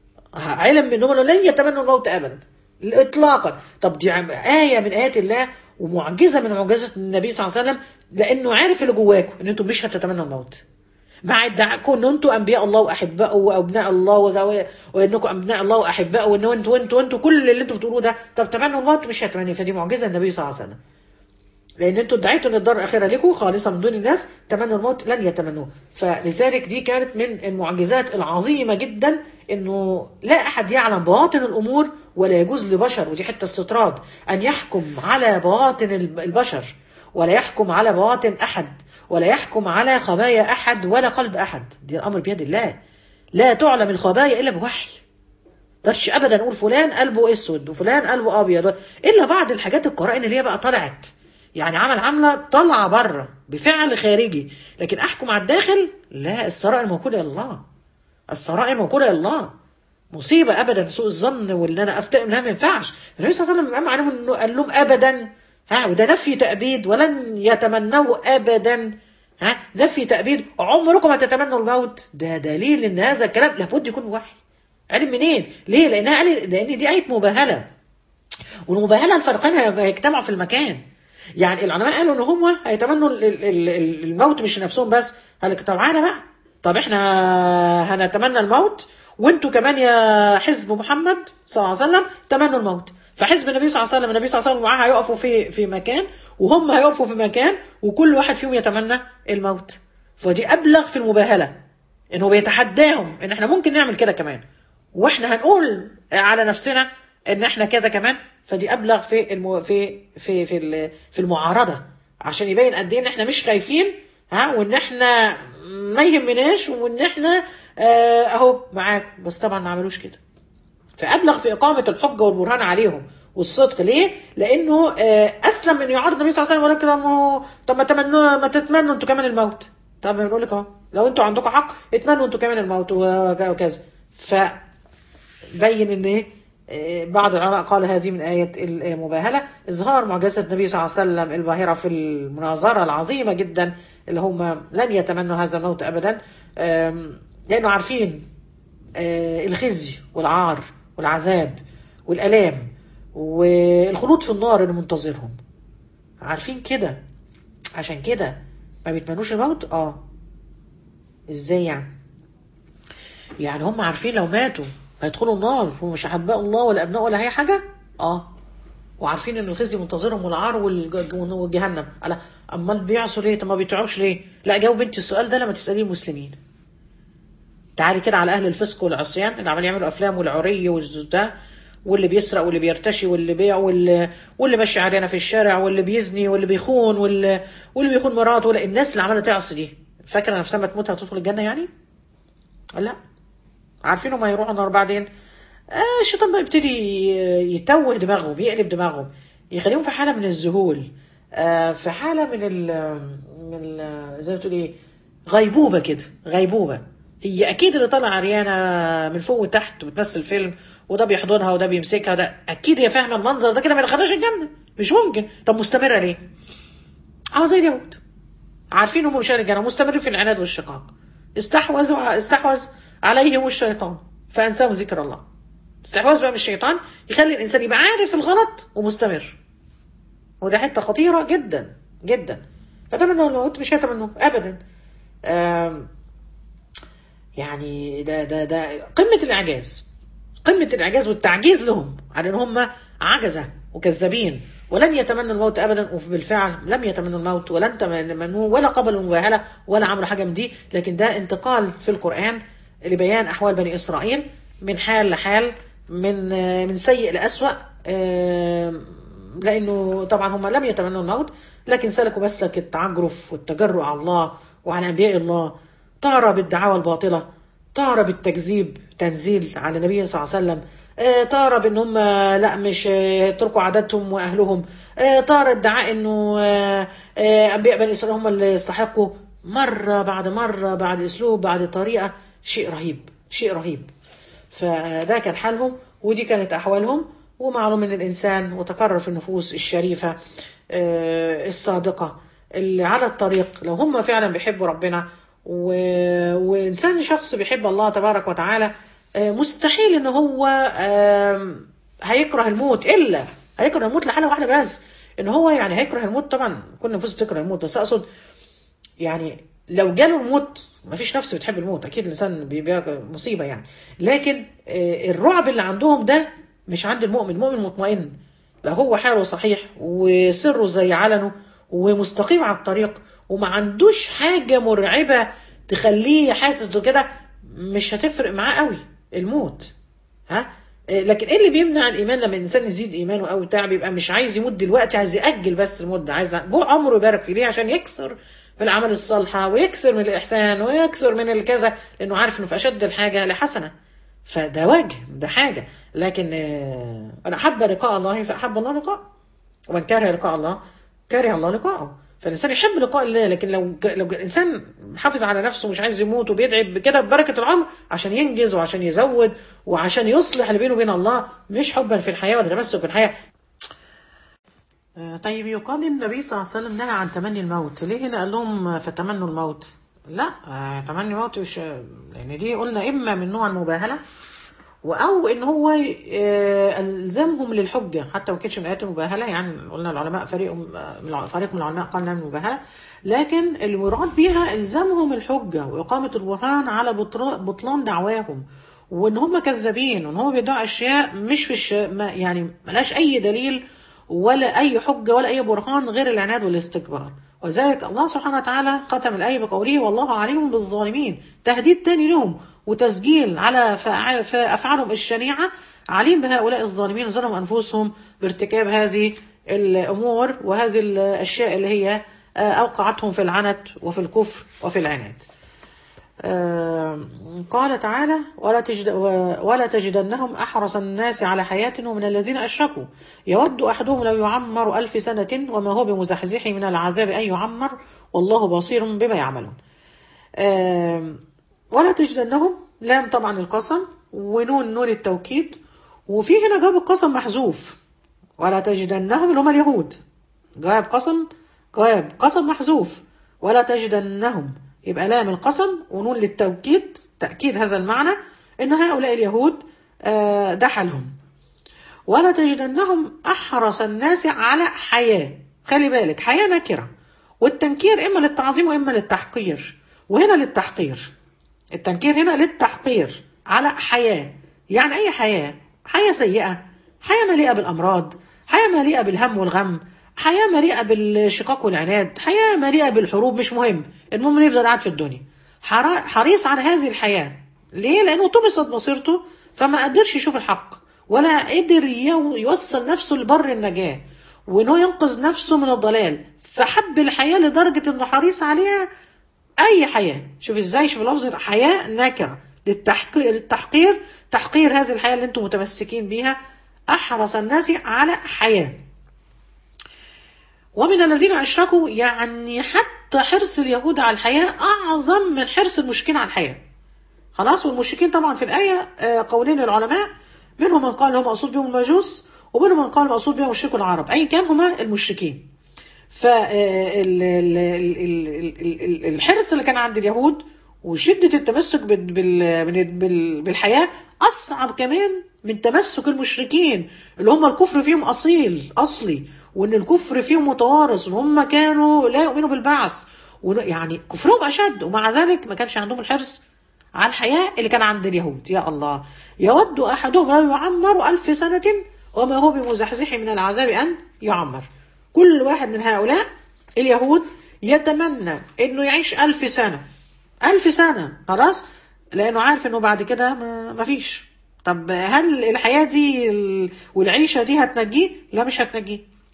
علم منهم انه لن يتمنوا الموت ابدا اطلاقا طب دي عم- ايه من ايات الله ومعجزه من معجزات النبي صلى الله عليه وسلم لانه عارف اللي جواكم ان انتم مش هتتمنوا الموت مع ادعائكم ان انتم انبياء الله واحبائه وابناء الله وغو- وانكم ابناء الله واحبائه وان انتوا وانتوا وانتوا كل اللي انتوا بتقولوه ده طب تمنوا الموت مش هتمنوا فدي معجزه النبي صلى الله عليه وسلم لان انتوا ادعيتوا ان الدار الاخره لكم خالصه من دون الناس تمنوا الموت لن يتمنوه فلذلك دي كانت من المعجزات العظيمه جدا انه لا احد يعلم بواطن الامور ولا يجوز لبشر ودي حته استطراد ان يحكم على بواطن الب- البشر ولا يحكم على بواطن احد ولا يحكم على خبايا احد ولا قلب احد دي الامر بيد الله لا تعلم الخبايا الا بوحي قدرش ابدا نقول فلان قلبه اسود وفلان قلبه ابيض الا بعض الحاجات القرائن اللي هي بقى طلعت يعني عمل عمله طالعه بره بفعل خارجي لكن احكم على الداخل لا السرائر موكوله الى الله السرائر موكوله الى الله مصيبه ابدا سوء الظن وان انا افتئم لا ما ينفعش النبي صلى الله عليه وسلم قام عليهم انه قال لهم ابدا ها وده نفي تأبيد ولن يتمنوا ابدا ها نفي تأبيد عمركم هتتمنوا الموت ده دليل ان هذا الكلام لابد يكون وحي علم منين؟ ليه؟ لانها قال لان دي ايه مباهله والمباهله الفريقين هي- هيجتمعوا في المكان يعني العلماء قالوا ان هم هيتمنوا ال- ال- ال- الموت مش لنفسهم بس قال لك طب تعالى بقى طب احنا هنتمنى الموت وانتوا كمان يا حزب محمد صلى الله عليه وسلم تمنوا الموت فحزب النبي صلى الله عليه وسلم النبي صلى الله عليه وسلم معاه هيقفوا في في مكان وهم هيقفوا في مكان وكل واحد فيهم يتمنى الموت فدي ابلغ في المباهله انه بيتحداهم ان احنا ممكن نعمل كده كمان واحنا هنقول على نفسنا ان احنا كذا كمان فدي ابلغ في المو في في في ال- في المعارضه عشان يبين قد ايه ان احنا مش خايفين ها وان احنا ما يهمناش وان احنا آه اهو معاكم بس طبعا ما عملوش كده فابلغ في اقامه الحجه والبرهان عليهم والصدق ليه؟ لانه آه، اسلم من يعارض النبي صلى الله عليه وسلم ويقول لك طب ما هو طب ما تمنوا ما تتمنوا انتوا كمان الموت طب بنقول لك اهو لو انتوا عندكم حق اتمنوا انتوا كمان الموت وك- وكذا فبين ان ايه آه، بعض العلماء قال هذه من آية المباهلة إظهار معجزة النبي صلى الله عليه وسلم الباهرة في المناظرة العظيمة جدا اللي هم لن يتمنوا هذا الموت أبدا آم، لأنه عارفين آه، الخزي والعار والعذاب والآلام والخلود في النار اللي منتظرهم عارفين كده عشان كده ما بيتمنوش الموت اه ازاي يعني يعني هم عارفين لو ماتوا هيدخلوا النار ومش احباء الله ولا ابناء ولا اي حاجه اه وعارفين ان الخزي منتظرهم والعار والج- والجهنم على امال بيعصوا ليه طب ما بيطيعوش ليه لا جاوب انت السؤال ده لما تساليه المسلمين تعالي كده على اهل الفسق والعصيان اللي عمالين يعملوا افلام والعري والده واللي بيسرق واللي بيرتشي واللي بيع واللي واللي ماشي علينا في الشارع واللي بيزني واللي بيخون واللي واللي بيخون مراته ولا الناس اللي عماله تعصي دي فاكره نفسها ما تموت هتدخل الجنه يعني؟ لا عارفين هم هيروحوا النار بعدين آه الشيطان بقى يبتدي يتوه دماغهم يقلب دماغهم يخليهم في حاله من الذهول آه في حاله من ال من ال زي ما تقول ايه غيبوبه كده غيبوبه هي اكيد اللي طالعه عريانه من فوق وتحت وبتمثل فيلم وده بيحضنها وده بيمسكها ده اكيد هي فاهمه المنظر ده كده ما يدخلهاش الجنه مش ممكن طب مستمره ليه؟ اه زي اليهود عارفين هم مش أهل الجنه مستمرين في العناد والشقاق استحوذوا استحوذ عليهم الشيطان فانساهم ذكر الله استحواذ بقى من الشيطان يخلي الانسان يبقى عارف الغلط ومستمر وده حته خطيره جدا جدا فتمنى الموت مش هيتمنوه ابدا آم، يعني ده ده ده قمه الاعجاز قمه الاعجاز والتعجيز لهم على ان هم عجزه وكذابين ولن يتمنوا الموت ابدا وبالفعل لم يتمنوا الموت ولن تمنوه ولا قبلوا المباهله ولا عملوا حاجه من دي لكن ده انتقال في القران لبيان احوال بني اسرائيل من حال لحال من من سيء لاسوأ آم، لانه طبعا هم لم يتمنوا الموت لكن سلكوا مسلك التعجرف والتجرؤ على الله وعلى انبياء الله طار بالدعاوى الباطله طار بالتكذيب تنزيل على النبي صلى الله عليه وسلم آه، طار بان هم لا مش آه، يتركوا عاداتهم واهلهم آه، طار ادعاء انه آه، آه، انبياء بني اسرائيل هم اللي يستحقوا مره بعد مره بعد اسلوب بعد طريقه شيء رهيب شيء رهيب فده كان حالهم ودي كانت احوالهم ومعلوم ان الانسان وتكرر في النفوس الشريفه آه، الصادقه اللي على الطريق لو هم فعلا بيحبوا ربنا و... وانسان شخص بيحب الله تبارك وتعالى آه، مستحيل ان هو آم، هيكره الموت الا هيكره الموت لحاله واحده بس ان هو يعني هيكره الموت طبعا كل النفوس بتكره الموت بس اقصد يعني لو جاله الموت ما فيش نفس بتحب الموت اكيد الانسان بيبقى مصيبه يعني لكن آه، الرعب اللي عندهم ده مش عند المؤمن المؤمن مطمئن لو هو حاله صحيح وسره زي علنه ومستقيم على الطريق وما عندوش حاجه مرعبه تخليه حاسس إنه كده مش هتفرق معاه قوي الموت ها آه، لكن ايه اللي بيمنع الايمان لما الانسان يزيد ايمانه او بتاع بيبقى مش عايز يموت دلوقتي عايز ياجل بس الموت ده عايز جوع عمره يبارك فيه ليه عشان يكسر من الاعمال الصالحه ويكسر من الاحسان ويكسر من الكذا لانه عارف انه في اشد الحاجه لحسنه فده وجه ده حاجه لكن آه، انا احب لقاء الله فاحب الله لقاء ومن كره لقاء الله كره الله لقاءه فالانسان يحب لقاء الله لكن لو لو الانسان حافظ على نفسه ومش عايز يموت وبيدعي بكده ببركه العمر عشان ينجز وعشان يزود وعشان يصلح اللي بينه وبين الله مش حبا في الحياه ولا تمسك بالحياه آه، طيب يقال إن النبي صلى الله عليه وسلم نهى عن تمني الموت ليه هنا قال لهم آه، فتمنوا الموت لا آه، تمني الموت مش لان دي قلنا اما من نوع المباهله او ان هو آه، الزمهم للحجه حتى ما كانتش من ايات المباهله يعني قلنا العلماء فريق من فريق من العلماء قال انها من المباهله لكن المراد بها الزمهم الحجه واقامه البرهان على بطر- بطلان دعواهم وان هم كذابين وان هم بيدعوا اشياء مش في الش... ما يعني ملهاش اي دليل ولا اي حجه ولا اي برهان غير العناد والاستكبار وذلك الله سبحانه وتعالى ختم الايه بقوله والله عليم بالظالمين تهديد تاني لهم وتسجيل على فأع- فافعالهم الشنيعه عليم بهؤلاء الظالمين ظلموا انفسهم بارتكاب هذه الامور وهذه الاشياء اللي هي آه، اوقعتهم في العنت وفي الكفر وفي العناد آه، قال تعالى ولا, تجد ولا تجدنهم أحرص الناس على حياة ومن الذين أشركوا يود أحدهم لو يعمر ألف سنة وما هو بمزحزحه من العذاب أن يعمر والله بصير بما يعملون آه، ولا تجدنهم لام طبعا القسم ونون نون التوكيد وفي هنا جاب القسم محذوف ولا تجدنهم اللي هم اليهود جواب قسم جواب قسم محذوف ولا تجدنهم يبقى لام القسم ونون للتوكيد تأكيد هذا المعنى إن هؤلاء اليهود آه، ده حالهم ولا تجدنهم أحرص الناس على حياة خلي بالك حياة نكرة والتنكير إما للتعظيم وإما للتحقير وهنا للتحقير التنكير هنا للتحقير على حياة يعني أي حياة حياة سيئة حياة مليئة بالأمراض حياة مليئة بالهم والغم حياة مليئة بالشقاق والعناد حياة مليئة بالحروب مش مهم المهم إنه يفضل قاعد في الدنيا حرا- حريص على هذه الحياة ليه؟ لأنه طمست بصيرته فما قدرش يشوف الحق ولا قدر يو- يوصل نفسه لبر النجاة وإنه ينقذ نفسه من الضلال فحب الحياة لدرجة إنه حريص عليها اي حياه شوف ازاي شوف لفظ حياه نكره للتحقير للتحقير تحقير هذه الحياه اللي انتم متمسكين بيها احرص الناس على حياه ومن الذين اشركوا يعني حتى حرص اليهود على الحياه اعظم من حرص المشركين على الحياه خلاص والمشركين طبعا في الايه آه، قولين للعلماء منهم من قال هم مقصود بهم المجوس ومنهم من قال مقصود بهم مشركو العرب اي كان هما المشركين فالحرص اللي كان عند اليهود وشدة التمسك بال- بال- بال- بال- بالحياة أصعب كمان من تمسك المشركين اللي هم الكفر فيهم أصيل أصلي وإن الكفر فيهم متوارث وإن هم كانوا لا يؤمنوا بالبعث وإن- يعني كفرهم أشد ومع ذلك ما كانش عندهم الحرص على الحياة اللي كان عند اليهود يا الله يود أحدهم لو يعمر ألف سنة وما هو بمزحزح من العذاب أن يعمر كل واحد من هؤلاء اليهود يتمنى انه يعيش ألف سنة ألف سنة خلاص لأنه عارف انه بعد كده ما ما فيش طب هل الحياة دي ال- والعيشة دي هتنجيه؟ لا مش هتنجيه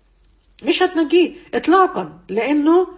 مش هتنجيه اطلاقا لانه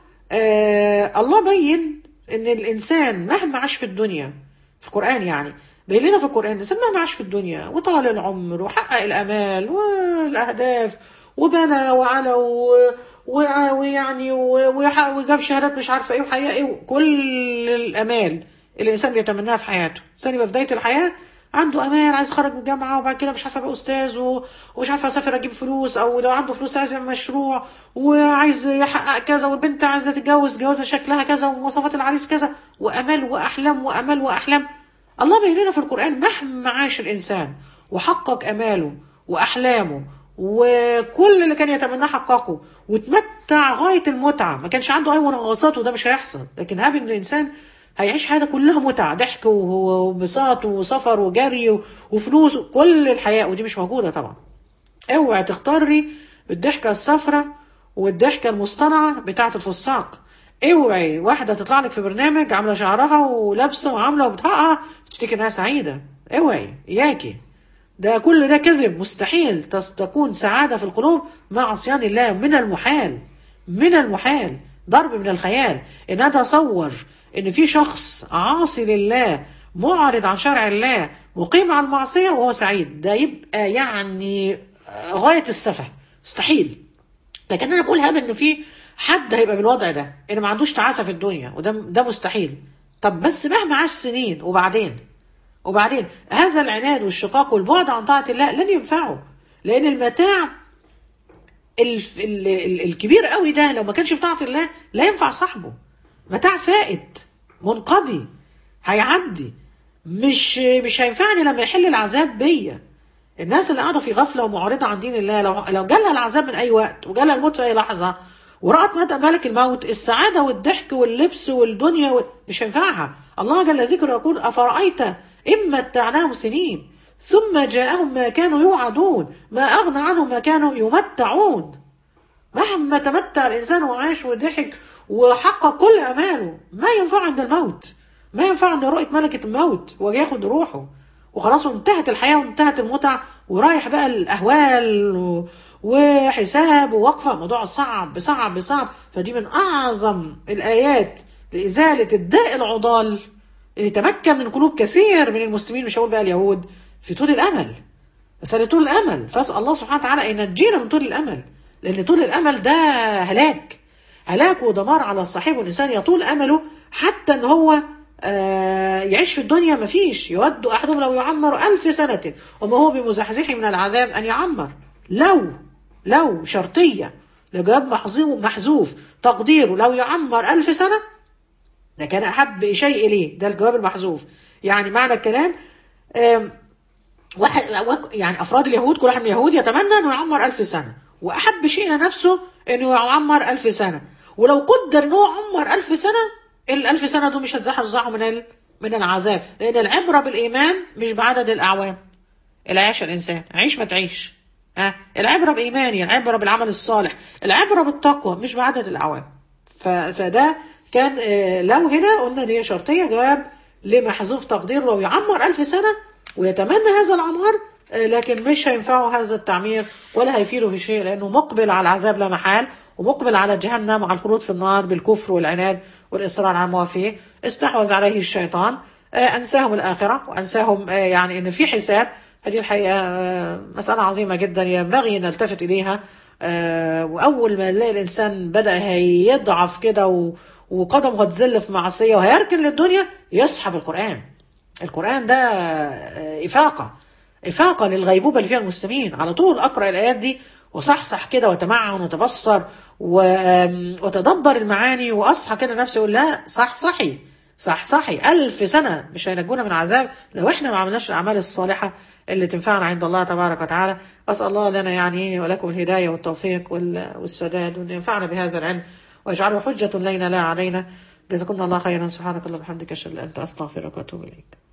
آه الله بين ان الانسان مهما عاش في الدنيا في القران يعني بين لنا في القران الانسان مهما عاش في الدنيا وطال العمر وحقق الامال والاهداف وبنى وعلى و... و- ويعني و- ويح- وجاب شهادات مش عارفه ايه وحقق ايه كل الامال اللي الانسان بيتمناها في حياته الانسان يبقى في بدايه الحياه عنده امال عايز يخرج من الجامعه وبعد كده مش عارفه ابقى استاذ و- ومش عارفه اسافر اجيب فلوس او لو عنده فلوس عايز يعمل مشروع وعايز يحقق كذا والبنت عايزه تتجوز جوازها شكلها كذا ومواصفات العريس كذا وامال واحلام وامال واحلام الله بين لنا في القرآن مهما عاش الإنسان وحقق أماله وأحلامه وكل اللي كان يتمناه حققه وتمتع غاية المتعة ما كانش عنده أي منغصات وده مش هيحصل لكن هاب إن الإنسان هيعيش حياته كلها متعة ضحك وانبساط وسفر وجري و- وفلوس كل الحياة ودي مش موجودة طبعا اوعي تختاري الضحكة الصفراء والضحكة المصطنعة بتاعة الفساق اوعي واحدة تطلع لك في برنامج عاملة شعرها ولابسة وعاملة وبتحقق تفتكر انها سعيدة اوعي اياكي ده كل ده كذب مستحيل تس- تكون سعادة في القلوب مع عصيان الله من المحال من المحال ضرب من الخيال ان انا اتصور ان في شخص عاصي لله معرض عن شرع الله مقيم على المعصية وهو سعيد ده يبقى يعني غاية السفه مستحيل لكن انا بقول هاب ان في حد هيبقى بالوضع ده ان ما عندوش تعاسه في الدنيا وده ده مستحيل طب بس مهما عاش سنين وبعدين وبعدين هذا العناد والشقاق والبعد عن طاعه الله لن ينفعه لان المتاع الف... ال... ال... الكبير قوي ده لو ما كانش في طاعه الله لا ينفع صاحبه متاع فائت منقضي هيعدي مش مش هينفعني لما يحل العذاب بيا الناس اللي قاعده في غفله ومعرضه عن دين الله لو لو جالها العذاب من اي وقت وجالها الموت في اي لحظه ورأت مدى ملك الموت السعاده والضحك واللبس والدنيا وال... مش هينفعها الله جل ذكره يقول افرايت ان متعناهم سنين ثم جاءهم ما كانوا يوعدون ما اغنى عنهم ما كانوا يمتعون مهما تمتع الانسان وعاش وضحك وحقق كل اماله ما ينفع عند الموت ما ينفع عند رؤيه ملكه الموت وياخد روحه وخلاص وانتهت الحياه وانتهت المتع ورايح بقى الاهوال و... وحساب ووقفه موضوع صعب صعب صعب فدي من اعظم الايات لازاله الداء العضال اللي تمكن من قلوب كثير من المسلمين مش هقول بقى اليهود في طول الامل مسألة طول الأمل فأسأل الله سبحانه وتعالى أن ينجينا من طول الأمل لأن طول الأمل ده هلاك هلاك ودمار على صاحبه الإنسان يطول أمله حتى أن هو آه، يعيش في الدنيا مفيش يود أحدهم لو يعمر ألف سنة وما هو بمزحزحه من العذاب أن يعمر لو لو شرطية لجواب محظو- محذوف تقديره لو يعمر ألف سنة ده كان أحب شيء إليه ده الجواب المحذوف يعني معنى الكلام آم، واحد وك- يعني افراد اليهود كل واحد من اليهود يتمنى انه يعمر ألف سنه واحب شيء لنفسه انه يعمر ألف سنه ولو قدر انه عمر ألف سنه الألف سنه دول مش هتزحزحوا من ال... من العذاب لان العبره بالايمان مش بعدد الاعوام العيش الانسان عيش ما تعيش ها العبره بايماني العبره بالعمل الصالح العبره بالتقوى مش بعدد الاعوام ف... فده كان آه، لو هنا قلنا ان هي شرطيه جواب لمحذوف تقدير لو يعمر ألف سنه ويتمنى هذا العمر آه، لكن مش هينفعه هذا التعمير ولا هيفيده في شيء لانه مقبل على العذاب لا محال ومقبل على جهنم على الخلود في النار بالكفر والعناد والاصرار على الموافيه استحوذ عليه الشيطان آه، انساهم الاخره وانساهم آه، يعني ان في حساب هذه الحقيقه آه، مساله عظيمه جدا ينبغي نلتفت اليها آه، واول ما نلاقي الانسان بدا هيضعف كده و- وقدمه هتزل في معصيه وهيركن للدنيا يسحب القران القرآن ده آه، إفاقة إفاقة للغيبوبة اللي فيها المسلمين على طول أقرأ الآيات دي وصحصح كده وتمعن وتبصر و- آم، وتدبر المعاني وأصحى كده نفسي أقول لا صح صحي صح صحي ألف سنة مش هينجونا من عذاب لو إحنا ما عملناش الأعمال الصالحة اللي تنفعنا عند الله تبارك وتعالى أسأل الله لنا يعني ولكم الهداية والتوفيق وال- والسداد وأن ينفعنا بهذا العلم واجعله حجة لنا لا علينا جزاكم الله خيرا سبحانك اللهم وبحمدك أشهد أن لا إله إلا أنت أستغفرك وأتوب إليك